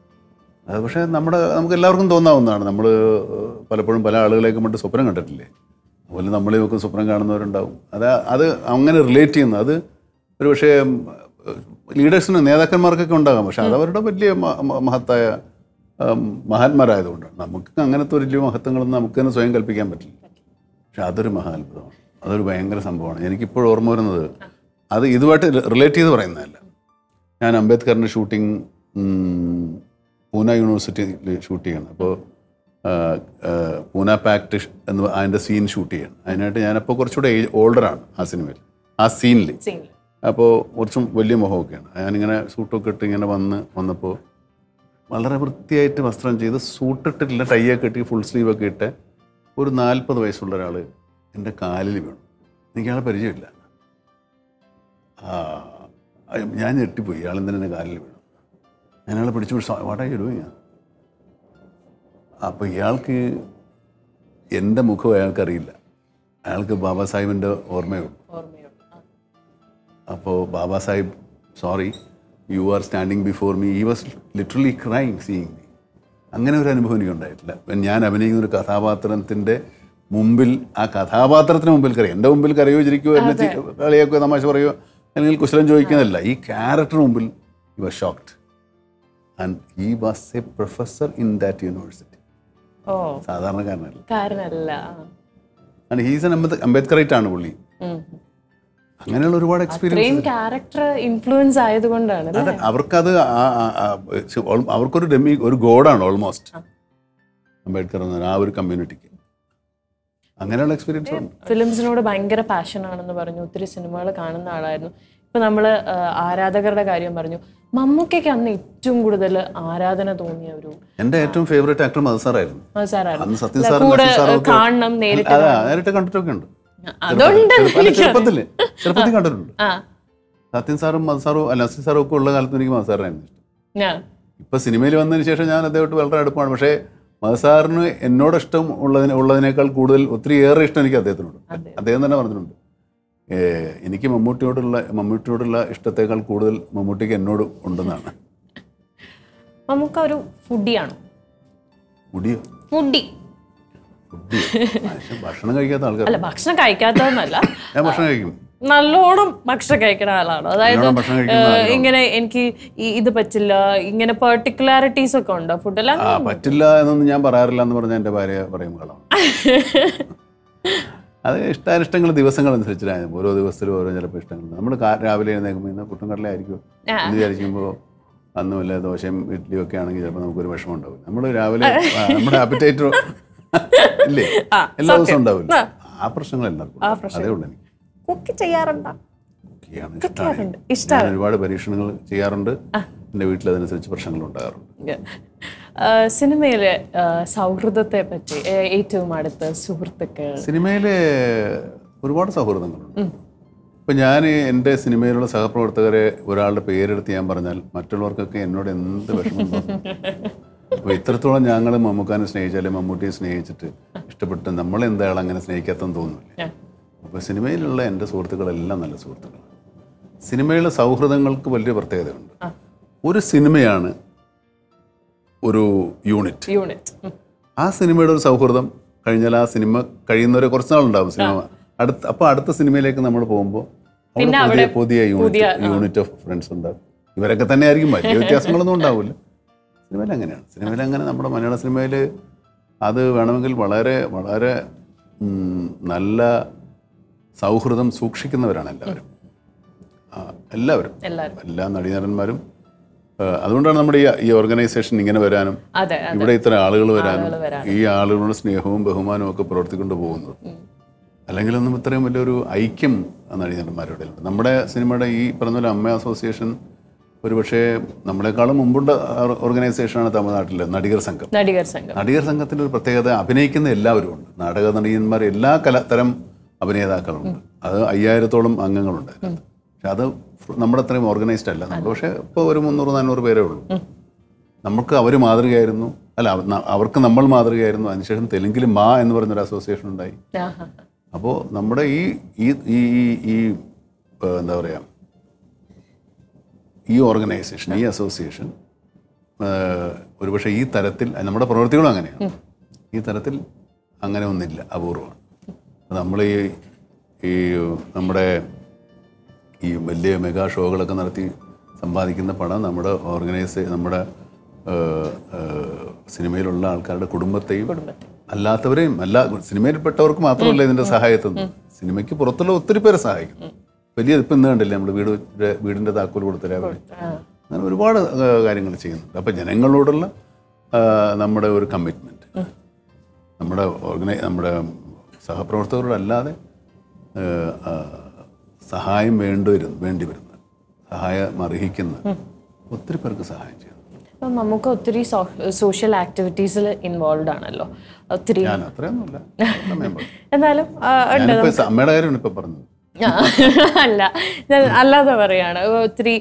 അത് പക്ഷേ നമ്മുടെ നമുക്ക് എല്ലാവർക്കും തോന്നാവുന്നതാണ് നമ്മൾ പലപ്പോഴും പല ആളുകളെയൊക്കെ മറ്റ് സ്വപ്നം കണ്ടിട്ടില്ലേ അതുപോലെ നമ്മളെ ഒക്കെ സ്വപ്നം കാണുന്നവരുണ്ടാവും അത് അത് അങ്ങനെ റിലേറ്റ് ചെയ്യുന്ന അത് ഒരു പക്ഷേ ലീഡേഴ്സിന് നേതാക്കന്മാർക്കൊക്കെ ഉണ്ടാകാം പക്ഷെ അതവരുടെ വലിയ മ- മ- മഹത്തായ ഉം, മഹാന്മാരായതുകൊണ്ടാണ് നമുക്ക് അങ്ങനത്തെ ഒരു വലിയ മഹത്വങ്ങളൊന്നും നമുക്ക് തന്നെ സ്വയം കൽപ്പിക്കാൻ പറ്റില്ല പക്ഷെ അതൊരു മഹാത്ഭുതമാണ് അതൊരു ഭയങ്കര സംഭവമാണ് എനിക്കിപ്പോഴും ഓർമ്മ വരുന്നത് അത് ഇതുമായിട്ട് റിലേറ്റ് ചെയ്ത് പറയുന്നതല്ല ഞാൻ അംബേദ്കറിൻ്റെ ഷൂട്ടിംഗ് പൂന യൂണിവേഴ്സിറ്റിയിൽ ഷൂട്ട് ചെയ്യണം അപ്പോൾ പൂന പാക്ട് എന്ന് അതിൻ്റെ സീൻ ഷൂട്ട് ചെയ്യണം അതിനായിട്ട് ഞാനപ്പോൾ കുറച്ചുകൂടെ ഏജ് ഓൾഡറാണ് ആ സിനിമയിൽ ആ സീനിൽ scene. അപ്പോൾ കുറച്ചും വലിയ മുഖമൊക്കെയാണ് ഞാനിങ്ങനെ സൂട്ടൊക്കെ ഇട്ട് ഇങ്ങനെ വന്ന് വന്നപ്പോൾ വളരെ വൃത്തിയായിട്ട് വസ്ത്രം ചെയ്ത് സൂട്ടിട്ടില്ല ടൈയൊക്കെ ഇട്ട് ഫുൾ സ്ലീവൊക്കെ ഇട്ട് ഒരു നാൽപ്പത് വയസ്സുള്ള ഒരാൾ എൻ്റെ കാലിൽ വീണു എനിക്ക് അയാളെ പരിചയമില്ല ആ, അയ്യോ, ഞാൻ ഞെട്ടിപ്പോയി ഇയാൾ എന്തിനാ എൻ്റെ കാലിൽ വീണു ഞാൻ അയാളെ പിടിച്ചു പിടിച്ചു വാട്ടാ ഇടുക അപ്പോൾ ഇയാൾക്ക് എൻ്റെ മുഖം അയാൾക്കറിയില്ല അയാൾക്ക് ബാബാ സാഹിബിൻ്റെ ഓർമ്മയുള്ളൂ ഓർമ്മയുണ്ട് ആ. അപ്പോൾ Baba Sahib sorry you are standing before me I was literally crying seeing me അങ്ങനെ ഒരു അനുഭവം എനിക്ക് ഉണ്ടായിട്ടില്ല ഇപ്പം ഞാൻ അഭിനയിക്കുന്ന ഒരു കഥാപാത്രത്തിൻ്റെ മുമ്പിൽ ആ കഥാപാത്രത്തിന് മുമ്പിൽ കറിയോ എൻ്റെ മുമ്പിൽ കറിയോ ചിരിക്കുകയോ എന്നെ ചി- കളിയാക്കുകയോ തമാശ പറയുകയോ അല്ലെങ്കിൽ കുശലം ചോദിക്കുന്നതല്ല ഈ ക്യാരക്ടറിന് മുമ്പിൽ you was shocked and he was a professor in that university ഓ സാധാരണക്കാരനല്ല കാരനല്ല ആ. ആൻഡ് ഹീസ് എൻ അംബേദ്കറൈറ്റ് ആണ് പുള്ളി ഉം. അങ്ങനെയുള്ള ഒരുപാട് എക്സ്പീരിയൻസ് ഇത്രയും ക്യാരക്ടർ ഇൻഫ്ലുവൻസ് ആയതുകൊണ്ടാണ് അല്ലേ? അതെ അവർക്കത് ആ- ആ- ആ- ചെ- ഓൾ- അവർക്കൊരു ഡെമി ഒരു ഗോഡാണ് ഓൾമോസ്റ്റ് അംബേദ്കർ എന്ന് പറഞ്ഞ ആ ഒരു കമ്മ്യൂണിറ്റിക്ക് അങ്ങനെയുള്ള എക്സ്പീരിയൻസ് ഉണ്ട് ഫിലിംസിനോട് ഭയങ്കര പാഷൻ ആണെന്ന് പറഞ്ഞു ഒത്തിരി സിനിമകൾ കാണുന്ന ആളായിരുന്നു ഇപ്പൊ നമ്മള് ആ, ആരാധകരുടെ കാര്യം പറഞ്ഞു മമ്മൂക്കയ്ക്ക് അന്ന് ഏറ്റവും കൂടുതൽ ആരാധന തോന്നിയ ഒരു എൻ്റെ ഏറ്റവും ഫേവറേറ്റ് ആക്ടർ മധുസാറായിരുന്നു ആ, സാറായിരുന്നു അന്ന് സത്യം അല്ല, സാറും കൂടെ നസീർ സാറും ഒക്കെ- കാണണം നേരിട്ട് അതാ നേരിട്ട് കണ്ടിട്ടൊക്കെ ഉണ്ട് അതുണ്ട് ചെറുപ്പ- ചെറുപ്പത്തില് ചെറുപ്പത്തിൽ കണ്ടിട്ടുണ്ട് ആ സത്യൻ സാറും മധു സാറും അല്ല നസീർ സാറും ഒക്കെ ഉള്ള കാലത്ത് എനിക്ക് മധു സാറിനായിരുന്നു ഇഷ്ടം ഞാൻ ഇപ്പൊ സിനിമയിൽ വന്നതിന് ശേഷം ഞാൻ അദ്ദേഹമായിട്ട് വളരെ അടുപ്പമാണ് പക്ഷേ മധുസാറിന് എന്നോട് ഇഷ്ടം ഉള്ളതിന് ഉള്ളതിനേക്കാൾ കൂടുതൽ ഒത്തിരി ഏറെ ഇഷ്ടം എനിക്ക് അദ്ദേഹത്തിനോട് അദ്ദേഹം തന്നെ പറഞ്ഞിട്ടുണ്ട് ഏഹ് എനിക്ക് മമ്മൂട്ടിയോടുള്ള മമ്മൂട്ടിയോടുള്ള ഇഷ്ടത്തേക്കാൾ കൂടുതൽ മമ്മൂട്ടിക്ക് എന്നോട് ഉണ്ടെന്നാണ് മമ്മൂക്ക ഒരു ഫുഡിയാണോ മുടിയോ ഫുഡി ഫുഡ് മനുഷ്യൻ ഭക്ഷണം കഴിക്കാത്ത ആൾക്കാർ അല്ല ഭക്ഷണം കഴിക്കാത്തതെന്നല്ല ഞാൻ ഭക്ഷണം കഴിക്കും നല്ലോണം ഭക്ഷണം കഴിക്കുന്ന ആളാണ് അതായത് നല്ലോണം ഭക്ഷണം കഴിക്കുന്ന ഏഹ്, ആളാണ്. ഇങ്ങനെ എനിക്ക് ഈ- ഇത് പറ്റില്ല ഇങ്ങനെ പെർട്ടിക്കുലാരിറ്റീസ് ഒക്കെ ഉണ്ടോ ഫുഡെല്ലാം ആ പറ്റില്ല എന്നൊന്നും ഞാൻ പറയാറില്ല എന്ന് പറഞ്ഞാൽ എൻ്റെ ഭാര്യ പറയും കളാണ് അത് ഇഷ്ടാനിഷ്ടങ്ങൾ ദിവസങ്ങൾ അനുസരിച്ചിട്ടാണ് ഓരോ ദിവസത്തിലും ഓരോ ചിലപ്പോൾ ഇഷ്ടങ്ങൾ നമ്മൾ രാവിലെ എഴുന്നേൽക്കുമ്പോൾ ഇന്ന് പുട്ടും കടലായിരിക്കും എന്ന് വിചാരിക്കുമ്പോൾ അന്ന് വല്ല ദോശയും ഇഡ്ഡലിയും ഒക്കെ ആണെങ്കിൽ ചിലപ്പോൾ നമുക്കൊരു വിഷമം ഉണ്ടാവും നമ്മൾ രാവിലെ ആ, നമ്മുടെ അപ്പറ്റൈറ്റ് ഇല്ലേ ആ, എല്ലാ ദിവസവും സത്യം. ഉണ്ടാവില്ല ആ. ആ പ്രശ്നങ്ങൾ എല്ലാവർക്കും അതേ ഉള്ളൂ എനിക്ക് കുക്ക് ചെയ്യാറുണ്ടോ ഒക്കെയാണ് ചെയ്യാറുണ്ട്. ഇഷ്ടമാണ് ഞാൻ ഒരുപാട് പരീക്ഷണങ്ങൾ ചെയ്യാറുണ്ട് എൻ്റെ വീട്ടിൽ അതനുസരിച്ച് പ്രശ്നങ്ങൾ ഉണ്ടാകാറുണ്ട് സിനിമയിലെ സൗഹൃദത്തെ പറ്റി ഏ- ഏറ്റവും അടുത്ത സുഹൃത്തുക്കൾ സിനിമയിൽ ഒരുപാട് സൗഹൃദങ്ങളുണ്ട് ഇപ്പം ഞാൻ എൻ്റെ സിനിമയിലുള്ള സഹപ്രവർത്തകരെ ഒരാളുടെ പേരെടുത്ത് ഞാൻ പറഞ്ഞാൽ മറ്റുള്ളവർക്കൊക്കെ എന്നോട് എന്ത് വിഷമം തോന്നും അപ്പോൾ ഇത്രത്തോളം ഞങ്ങൾ മമ്മൂക്കാനെ സ്നേഹിച്ചാലും മമ്മൂട്ടിയെ സ്നേഹിച്ചിട്ട് ഇഷ്ടപ്പെട്ട് നമ്മൾ എന്തായാലും അങ്ങനെ സ്നേഹിക്കാത്തെന്ന് തോന്നുന്നില്ല അപ്പോൾ സിനിമയിലുള്ള എൻ്റെ സുഹൃത്തുക്കളെല്ലാം നല്ല സുഹൃത്തുക്കളാണ് സിനിമയിലെ സൗഹൃദങ്ങൾക്ക് വലിയ പ്രത്യേകതയുണ്ട് ഒരു സിനിമയാണ് ഒരു യൂണിറ്റ് യൂണിറ്റ് ആ സിനിമയുടെ ഒരു സൗഹൃദം കഴിഞ്ഞാൽ ആ സിനിമ കഴിയുന്നവരെ കുറച്ച് നാളുണ്ടാവും സിനിമ അടുത്ത അപ്പോൾ അടുത്ത സിനിമയിലേക്ക് നമ്മൾ പോകുമ്പോൾ പിന്നെ പുതിയ അവിടെ പുതിയ യൂണിറ്റ് യൂണിറ്റ് ഓഫ് ഫ്രണ്ട്സ് ഉണ്ടാവും ഇവരൊക്കെ തന്നെ ആയിരിക്കും വലിയ വ്യത്യാസങ്ങളൊന്നും ഉണ്ടാവില്ല സിനിമയിൽ അങ്ങനെയാണ് സിനിമയിൽ അങ്ങനെ നമ്മുടെ മലയാള സിനിമയിൽ അത് വേണമെങ്കിൽ വളരെ വളരെ ഉം, നല്ല സൗഹൃദം സൂക്ഷിക്കുന്നവരാണ് എല്ലാവരും ആ, എല്ലാവരും എല്ലാവരും എല്ലാ നടീനടന്മാരും ആ, അതുകൊണ്ടാണ് നമ്മുടെ ഈ ഈ ഓർഗനൈസേഷൻ ഇങ്ങനെ വരാനും അതെ ഇവിടെ ഇത്ര ആളുകൾ വരാനും ആളുകൾ വരാനും. ഈ ആളുകളുടെ സ്നേഹവും ബഹുമാനവും ഒക്കെ പ്രവർത്തിക്കൊണ്ട് പോകുന്നത് അല്ലെങ്കിലൊന്നും ഇത്രയും വലിയൊരു ഐക്യം നടീനടന്മാരുടെ ഉണ്ട് നമ്മുടെ സിനിമയുടെ ഈ പറഞ്ഞ പോലെ അമ്മ അസോസിയേഷൻ ഒരുപക്ഷെ നമ്മളെക്കാളും മുമ്പുണ്ട ഓർഗനൈസേഷനാണ് തമിഴ്നാട്ടിലെ നടികർ സംഘം നടികർ സംഘം നടികർ സംഘത്തിൻ്റെ ഒരു പ്രത്യേകത അഭിനയിക്കുന്ന എല്ലാവരും ഉണ്ട് നാടക നടീയന്മാർ എല്ലാ കല തരം അഭിനേതാക്കളുണ്ട് അത് അയ്യായിരത്തോളം അംഗങ്ങളുണ്ട് അതിനകത്ത്. പക്ഷെ അത് നമ്മുടെ അത്രയും ഓർഗനൈസ്ഡ് അല്ല നമ്മൾ പക്ഷേ ഇപ്പോൾ ഒരു മുന്നൂറ് നാനൂറ് പേരേ ഉള്ളൂ നമുക്ക് അവർ മാതൃകയായിരുന്നു അല്ല അവ- ന- അവർക്ക് നമ്മൾ മാതൃകയായിരുന്നു അതിനുശേഷം തെലുങ്കിൽ മാ എന്ന് പറഞ്ഞൊരു അസോസിയേഷൻ ഉണ്ടായി ആഹാ. അപ്പോൾ നമ്മുടെ ഈ ഈ ഈ ഈ- ഈ ഏഹ്, എന്താ പറയുക ഈ ഓർഗനൈസേഷൻ ഈ അസോസിയേഷൻ ഏഹ്, ഒരുപക്ഷെ ഈ തരത്തിൽ നമ്മുടെ പ്രവൃത്തികളും അങ്ങനെയാണ് ഈ തരത്തിൽ അങ്ങനെ ഒന്നില്ല അപൂർവമാണ് നമ്മൾ ഈ ഈ നമ്മുടെ ഈ വലിയ മെഗാ ഷോകളൊക്കെ നടത്തി സമ്പാദിക്കുന്ന പണം നമ്മുടെ ഓർഗനൈസ് നമ്മുടെ ഏഹ്, ഏഹ്, സിനിമയിലുള്ള ആൾക്കാരുടെ കുടുംബത്തെയും അല്ലാത്തവരെയും അല്ല സിനിമയിൽപ്പെട്ടവർക്ക് മാത്രമല്ല ഇതിന്റെ സഹായത്തുന്നു സിനിമയ്ക്ക് പുറത്തുള്ള ഒത്തിരി പേരെ സഹായിക്കും വലിയ ഇപ്പം ഇന്ന് കണ്ടില്ലേ നമ്മൾ വീട് വീടിന്റെ താക്കോൽ കൊടുത്തരാ അങ്ങനെ ഒരുപാട് കാര്യങ്ങൾ ചെയ്യുന്നുണ്ട് അപ്പം ജനങ്ങളോടുള്ള ആ, നമ്മുടെ ഒരു കമ്മിറ്റ്മെൻറ്റ് നമ്മുടെ ഓർഗനൈ നമ്മുടെ സഹപ്രവർത്തകരോടല്ലാതെ ആ, ആ, സഹായം വേണ്ടി വരുന്നു വേണ്ടി വരുന്ന സഹായം അർഹിക്കുന്ന ഒത്തിരി പേർക്ക് സഹായം ചെയ്യുന്നു അപ്പം നമുക്ക് ഒത്തിരി സോഷ്യൽ ആക്ടിവിറ്റീസിൽ ഇൻവോൾവ് ആണല്ലോ ഒത്തിരി ഞാൻ അത്രയൊന്നുമില്ല സമയം പോയി. എന്നാലും ആ, ഉണ്ട് ഞാനിപ്പോ അമ്മയുടെ കാര്യമാണ് ഇപ്പൊ പറഞ്ഞത് ആ, അല്ല ഞാൻ അല്ലാതെ പറയാണ് ഒത്തിരി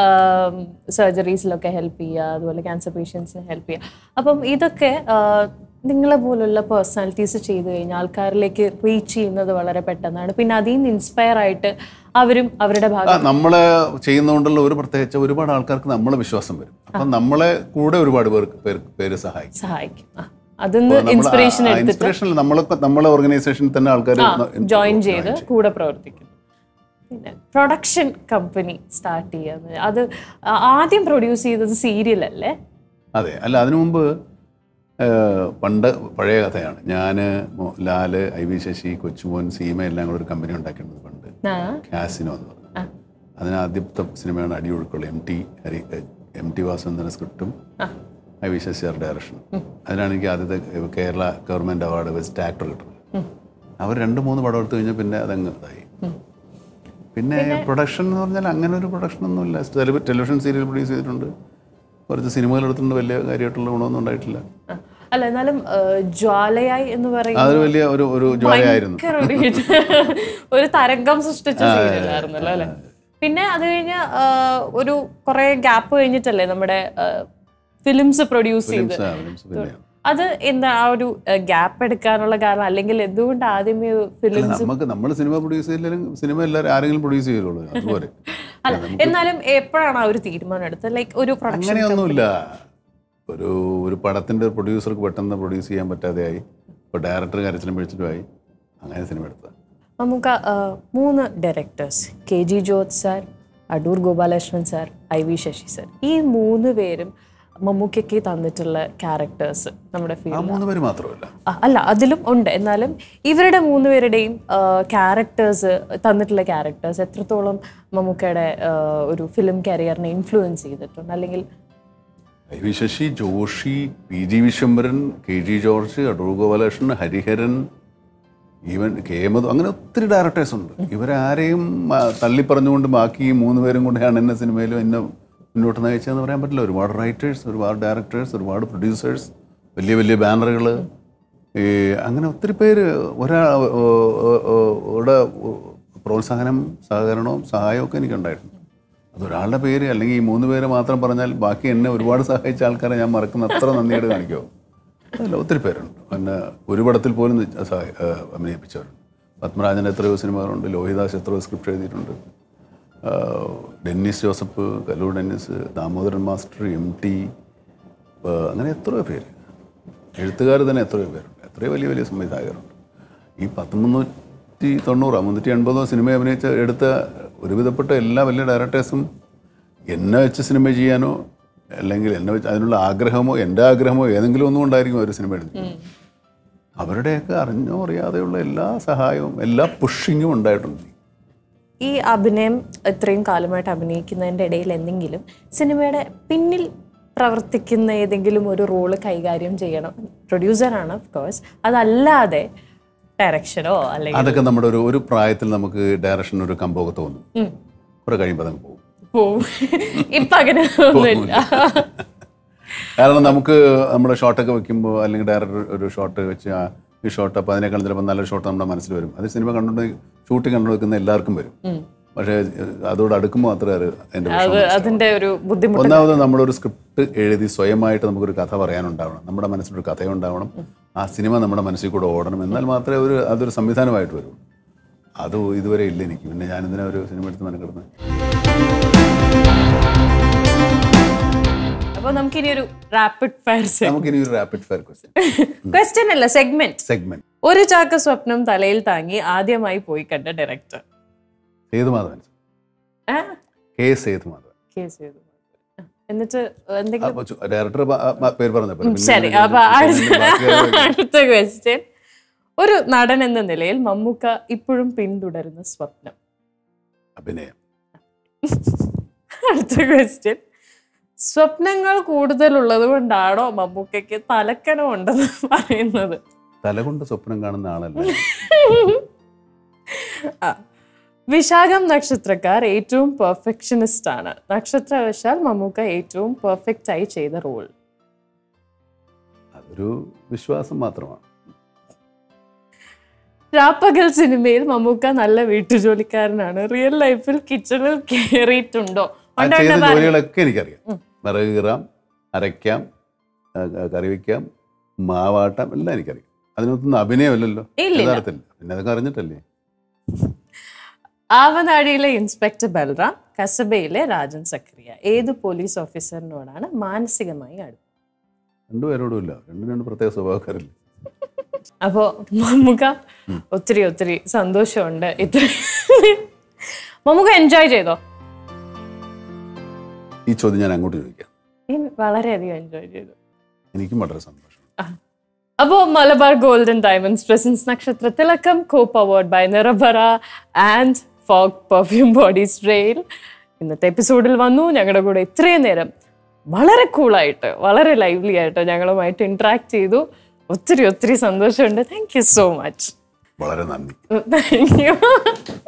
സർജറീസിലൊക്കെ ഹെൽപ്പ് ചെയ്യുക അതുപോലെ ക്യാൻസർ പേഷ്യൻസിനെ ഹെൽപ്പ് ചെയ്യുക അപ്പം ഇതൊക്കെ ആ, നിങ്ങളെ പോലുള്ള പേഴ്സണാലിറ്റീസ് ചെയ്തു കഴിഞ്ഞാൽ ആൾക്കാരിലേക്ക് റീച്ച് ചെയ്യുന്നത് വളരെ പെട്ടെന്നാണ് പിന്നെ അതിൽ നിന്ന് ഇൻസ്പയർ ആയിട്ട് അവരും അവരുടെ ആ, ഭാഗം നമ്മളെ ചെയ്യുന്നതുകൊണ്ടുള്ള ഒരു പ്രത്യേകിച്ച് ഒരുപാട് ആൾക്കാർക്ക് നമ്മളെ വിശ്വാസം വരും അപ്പം നമ്മളെ കൂടെ ഒരുപാട് പേർക്ക് പേർക്ക് പേര് സഹായിക്കും സഹായിക്കും ആ, അതിന്ന് ഇൻസ്പിറേഷൻ എടുത്തിട്ട് ഇൻസ്പിറേഷൻ നമ്മളൊക്കെ നമ്മളെ ഓർഗനൈസേഷനിൽ തന്നെ ആൾക്കാർ ജോയിൻ ചെയ്ത് കൂടെ പ്രവർത്തിക്കുന്നു പിന്നെ പ്രൊഡക്ഷൻ കമ്പനി സ്റ്റാർട്ട് ചെയ്യാന്ന് അത് ആ- ആദ്യം പ്രൊഡ്യൂസ് ചെയ്തത് സീരിയൽ അല്ലേ അതെ അല്ല അതിനു മുമ്പ് ആ, പണ്ട് പഴയ കഥയാണ് ഞാൻ ലാല് ഐ വി ശശി കൊച്ചുമോൻ സീമ എല്ലാം കൂടെ ഒരു കമ്പനി ഉണ്ടാക്കിയിട്ടുണ്ട് പണ്ട് ആ കാസിനോ എന്ന് പറഞ്ഞു അതിന് ആദ്യത്തെ സിനിമയാണ് അടിയൊഴുക്കുള്ള M T Hari M T Vasudevan സ്ക്രിപ്റ്റും ആ. ഐ വി ശശിയാർ ഡയറക്ഷൻ അതിനാണ് എനിക്ക് ആദ്യത്തെ Kerala government award best actor കിട്ടുന്നത് അവർ രണ്ട് മൂന്ന് പടം എടുത്തു കഴിഞ്ഞാൽ പിന്നെ അതങ്ങ് ഇതായി പിന്നെ പ്രൊഡക്ഷൻ എന്ന് പറഞ്ഞാൽ അങ്ങനെ ഒരു പ്രൊഡക്ഷൻ ഒന്നുമില്ല ടെലിവി- ടെലിവിഷൻ സീരിയൽ പ്രൊഡ്യൂസ് ചെയ്തിട്ടുണ്ട് കുറച്ച് സിനിമകൾ എടുത്തിട്ടുണ്ട് വലിയ കാര്യമായിട്ടുള്ള ഗുണമൊന്നും ഉണ്ടായിട്ടില്ല ആ. അല്ല എന്നാലും ആ, ജ്വാലയായി എന്ന് പറയുന്നത് അതൊരു വലിയ ഒരു ഒരു ജ്വാലയായിരുന്നു ഭയങ്കര ഒരു hit. ഒരു തരംഗം സൃഷ്ടിച്ച സീരിയലായിരുന്നല്ലോ അല്ലെ പിന്നെ അത് കഴിഞ്ഞ് ആ, ഒരു കുറെ ഗ്യാപ്പ് കഴിഞ്ഞിട്ടല്ലേ നമ്മുടെ ഫിലിംസ് പ്രൊഡ്യൂസ് ചെയ്ത് ആ, films പിന്നെ അത് എന്താ ആ ഒരു ഗ്യാപ്പ് എടുക്കാനുള്ള കാരണം അല്ലെങ്കിൽ എന്തുകൊണ്ട് ആദ്യമേ ഫിലിം നമുക്ക് നമ്മൾ സിനിമ പ്രൊഡ്യൂസ് ചെയ്തില്ലെങ്കിലും സിനിമ എല്ലാവരും ആരെങ്കിലും പ്രൊഡ്യൂസ് ചെയ്യുള്ളൂ അതുപോലെ അല്ല എന്നാലും എപ്പോഴാണ് ആ ഒരു തീരുമാനം എടുത്തത് ലൈക്ക് ഒരു പ്രൊഡക്ഷൻ അങ്ങനെയൊന്നുമില്ല ഒരു ഒരു പടത്തിൻ്റെ പ്രൊഡ്യൂസർക്ക് പെട്ടെന്ന് പ്രൊഡ്യൂസ് ചെയ്യാൻ പറ്റാതെയായി ഇപ്പോൾ ഡയറക്ടർ കരച്ചിലും പിടിച്ചിട്ടുമായി അങ്ങനെ സിനിമ എടുത്തത് നമുക്ക് ആ, മൂന്ന് directors K G George sir Adoor Gopalakrishnan sir I V Sasi sir ഈ മൂന്ന് പേരും മമ്മൂക്കയ്ക്ക് തന്നിട്ടുള്ള ക്യാരക്ടേഴ്സ് നമ്മുടെ ആ ഫീൽഡ് മൂന്ന് പേര് മാത്രമല്ല അല്ല അതിലും ഉണ്ട് എന്നാലും ഇവരുടെ മൂന്ന് പേരുടെയും ക്യാരക്ടേഴ്സ് തന്നിട്ടുള്ള ക്യാരക്ടേഴ്സ് എത്രത്തോളം മമ്മൂക്കയുടെ ആ, ഒരു ഫിലിം കരിയറിനെ ഇൻഫ്ലുവൻസ് ചെയ്തിട്ടുണ്ട് അല്ലെങ്കിൽ I V Sasi Joshiy P G Viswambharan K G George Adoor Gopalakrishnan Hariharan even K Madhu അങ്ങനെ ഒത്തിരി ഡയറക്ടേഴ്സ് ഉണ്ട് ഇവരാരെയും ആ, തള്ളി പറഞ്ഞുകൊണ്ട് ബാക്കി ഈ മൂന്ന് പേരും കൊണ്ടാണ് എന്നെ സിനിമയിലും എന്നെ മുന്നോട്ട് നയിച്ചതെന്ന് പറയാൻ പറ്റില്ല ഒരുപാട് റൈറ്റേഴ്സ് ഒരുപാട് ഡയറക്ടേഴ്സ് ഒരുപാട് പ്രൊഡ്യൂസേഴ്സ് വലിയ വലിയ ബാനറുകൾ ഈ അങ്ങനെ ഒത്തിരി പേര് ഒരാ ഓ- ഓ- ഓ- യുടെ പ്രോത്സാഹനം സഹകരണവും സഹായവും ഒക്കെ എനിക്കുണ്ടായിട്ടുണ്ട് അതൊരാളുടെ പേര് അല്ലെങ്കിൽ ഈ മൂന്ന് പേര് മാത്രം പറഞ്ഞാൽ ബാക്കി എന്നെ ഒരുപാട് സഹായിച്ച ആൾക്കാരെ ഞാൻ മറക്കുന്ന അത്ര നന്ദിയോട് കാണിക്കുമോ അതല്ല ഒത്തിരി പേരുണ്ട് പിന്നെ ഒരു പടത്തിൽ പോലും നി- സഹായ- ആ, അഭിനയിപ്പിച്ചവരുണ്ട് പത്മരാജൻ എത്രയോ സിനിമകളുണ്ട് ലോഹിദാസ് എത്രയോ സ്ക്രിപ്റ്റ് എഴുതിയിട്ടുണ്ട് ആ, Dennis Joseph Kalloor Dennis Damodaran master M T അങ്ങനെ എത്രയോ പേര് എഴുത്തുകാർ തന്നെ എത്രയോ പേരുണ്ട് എത്രയോ വലിയ വലിയ സംവിധായകരുണ്ട് ഈ പത്ത് മുന്നൂറ്റി തൊണ്ണൂറോ മുന്നൂറ്റി എൺപതോ സിനിമ അഭിനയിച്ച എടുത്ത ഒരുവിധപ്പെട്ട എല്ലാ വലിയ ഡയറക്ടേഴ്സും എന്നെ വെച്ച് സിനിമ ചെയ്യാനോ അല്ലെങ്കിൽ എന്നെ വെച്ച് അതിനുള്ള ആഗ്രഹമോ എൻ്റെ ആഗ്രഹമോ ഏതെങ്കിലും ഒന്നും ഉണ്ടായിരിക്കും ഒരു സിനിമ എടുത്ത് അവരുടെയൊക്കെ അറിഞ്ഞോ അറിയാതെയുള്ള എല്ലാ സഹായവും എല്ലാ പുഷിങ്ങും ഉണ്ടായിട്ടുണ്ട് ഈ അഭിനയം ഇത്രയും കാലമായിട്ട് അഭിനയിക്കുന്നതിൻ്റെ ഇടയിൽ എന്തെങ്കിലും സിനിമയുടെ പിന്നിൽ പ്രവർത്തിക്കുന്ന ഏതെങ്കിലും ഒരു റോള് കൈകാര്യം ചെയ്യണം പ്രൊഡ്യൂസറാണ് ഓഫ് കോഴ്സ് അതല്ലാതെ ഡയറക്ഷനോ അല്ലെങ്കിൽ അതൊക്കെ നമ്മുടെ ഒരു ഒരു പ്രായത്തിൽ നമുക്ക് ഡയറക്ഷൻ ഒരു കമ്പമൊക്കെ തോന്നും കുറെ കഴിയുമ്പോൾ അതങ്ങ് പോകും പോവും ഇപ്പൊ അങ്ങനെ ഒന്നുമില്ല കാരണം നമുക്ക് നമ്മുടെ ഷോട്ടൊക്കെ വെക്കുമ്പോൾ അല്ലെങ്കിൽ ഡയറക്ടർ ഒരു ഷോട്ട് വെച്ച് ആ ഈ ഷോട്ട് അപ്പോൾ അതിനേക്കാൾ ചിലപ്പോൾ നല്ല ഷോട്ട് നമ്മുടെ മനസ്സിൽ വരും അത് സിനിമ കണ്ടുകൊണ്ട് ഷൂട്ടിംഗ് കണ്ടു വെക്കുന്ന എല്ലാവർക്കും വരും പക്ഷേ ഏഹ്, അതോട് അടുക്കുമ്പോൾ മാത്രമേ അത് എൻ്റെ അത് അതിന്റെ ഒരു ബുദ്ധിമുട്ട് ഒന്നാമത് നമ്മളൊരു സ്ക്രിപ്റ്റ് എഴുതി സ്വയമായിട്ട് നമുക്കൊരു കഥ പറയാനുണ്ടാവണം നമ്മുടെ മനസ്സിലൊരു കഥയുണ്ടാവണം ആ സിനിമ നമ്മുടെ മനസ്സിൽ കൂടെ ഓടണം എന്നാൽ മാത്രമേ ഒരു അതൊരു സംവിധാനമായിട്ട് വരൂ അത് ഇതുവരെ ഇല്ല എനിക്ക് പിന്നെ ഞാൻ ഇതിനെ ഒരു സിനിമ എടുത്ത് മെനക്കെടുന്നത് അപ്പൊ നമുക്കിനി ഒരു റാപ്പിഡ് ഫയർ നമുക്കിനി ഒരു റാപ്പിഡ് ഫയർ ക്വസ്റ്റ്യൻ ക്വസ്റ്റ്യൻ അല്ല സെഗ്മെന്റ് സെഗ്മെന്റ് ഒരു ചാക്ക സ്വപ്നം തലയിൽ താങ്ങി ആദ്യമായി പോയി കണ്ട ഡയറക്ടർ സേതുമാധവൻ കെ സേതുമാധവൻ എന്നിട്ട് എന്തെങ്കിലും ഡയറക്ടർ പേര് പറഞ്ഞപ്പോൾ പിന്നെ ശരി ഞാൻ അപ്പൊ ചോദിച്ചു, ബാക്കിയുള്ളവരൊക്കെ- അടുത്ത ക്വസ്റ്റ്യൻ ഒരു നടൻ എന്ന നിലയിൽ മമ്മൂക്ക ഇപ്പോഴും പിന്തുടരുന്ന സ്വപ്നം അഭിനയം അടുത്ത ക്വസ്റ്റ്യൻ സ്വപ്നങ്ങൾ കൂടുതലുള്ളത് കൊണ്ടാണോ മമ്മൂക്കയ്ക്ക് തലക്കനം ഉണ്ടെന്ന് പറയുന്നത് തലകൊണ്ട് സ്വപ്നം കാണുന്ന ആളല്ല ആ. വിശാഖം നക്ഷത്രക്കാർ ഏറ്റവും പെർഫെക്ഷനിസ്റ്റ് ആണ് നക്ഷത്രവശാൽ മമ്മൂക്ക ഏറ്റവും പെർഫെക്റ്റ് ആയി ചെയ്ത റോൾ അതൊരു വിശ്വാസം മാത്രമാണ് രാപ്പകൽ സിനിമയിൽ മമ്മൂക്ക നല്ല വീട്ടുജോലിക്കാരനാണ് റിയൽ ലൈഫിൽ കിച്ചണിൽ കയറിയിട്ടുണ്ടോ ആ ഉണ്ട്, ചെയ്ത ഉണ്ട്, പറ. ജോലികളൊക്കെ എനിക്കറിയാം വിറക് കീറാം അരയ്ക്കാം ആ, ആ, കറി വയ്ക്കാം മാവാട്ടാം എല്ലാം എനിക്കറിയാം അതിനൊന്നും അഭിനയമല്ലല്ലോ ഇല്ല. യഥാർത്ഥത്തിൽ പിന്നെ അതൊക്കെ അറിഞ്ഞിട്ടല്ലേ ആവനാഴിയിലെ ഇൻസ്പെക്ടർ ബൽറാം കസബയിലെ രാജൻ സക്രിയ ഏത് പോലീസ് ഓഫീസറിനോടാണ് മാനസികമായി അടുപ്പം രണ്ടുപേരോടും ഇല്ല രണ്ടും രണ്ട് പ്രത്യേക സ്വഭാവക്കാരല്ലേ അപ്പോ മമ്മൂക്ക ഒത്തിരി ഒത്തിരി സന്തോഷമുണ്ട് ഇത്ര മമ്മൂക്ക എൻജോയ് ചെയ്തോ ഈ ചോദ്യം ഞാൻ അങ്ങോട്ട് ചോദിക്കാം ഞാൻ വളരെയധികം എൻജോയ് ചെയ്തു എനിക്കും വളരെ സന്തോഷം അപ്പോ മലബാർ ഗോൾഡൻ ഡയമണ്ട്സ് പ്രസൻസ് നക്ഷത്ര തിലക്കം കോപ്പ് അവാർഡ് ബൈ നിറബറ ആൻഡ് ഫോഗ് പെർഫ്യൂം ബോഡി സ്പ്രേയിൽ ഇന്നത്തെ എപ്പിസോഡിൽ വന്നു ഞങ്ങളുടെ കൂടെ ഇത്രയും നേരം വളരെ കൂളായിട്ട് വളരെ ലൈവ്ലി ആയിട്ട് ഞങ്ങളുമായിട്ട് ഇന്ററാക്ട് ചെയ്തു ഒത്തിരി ഒത്തിരി സന്തോഷമുണ്ട് താങ്ക് യു സോ മച്ച് വളരെ നന്ദി താങ്ക് യു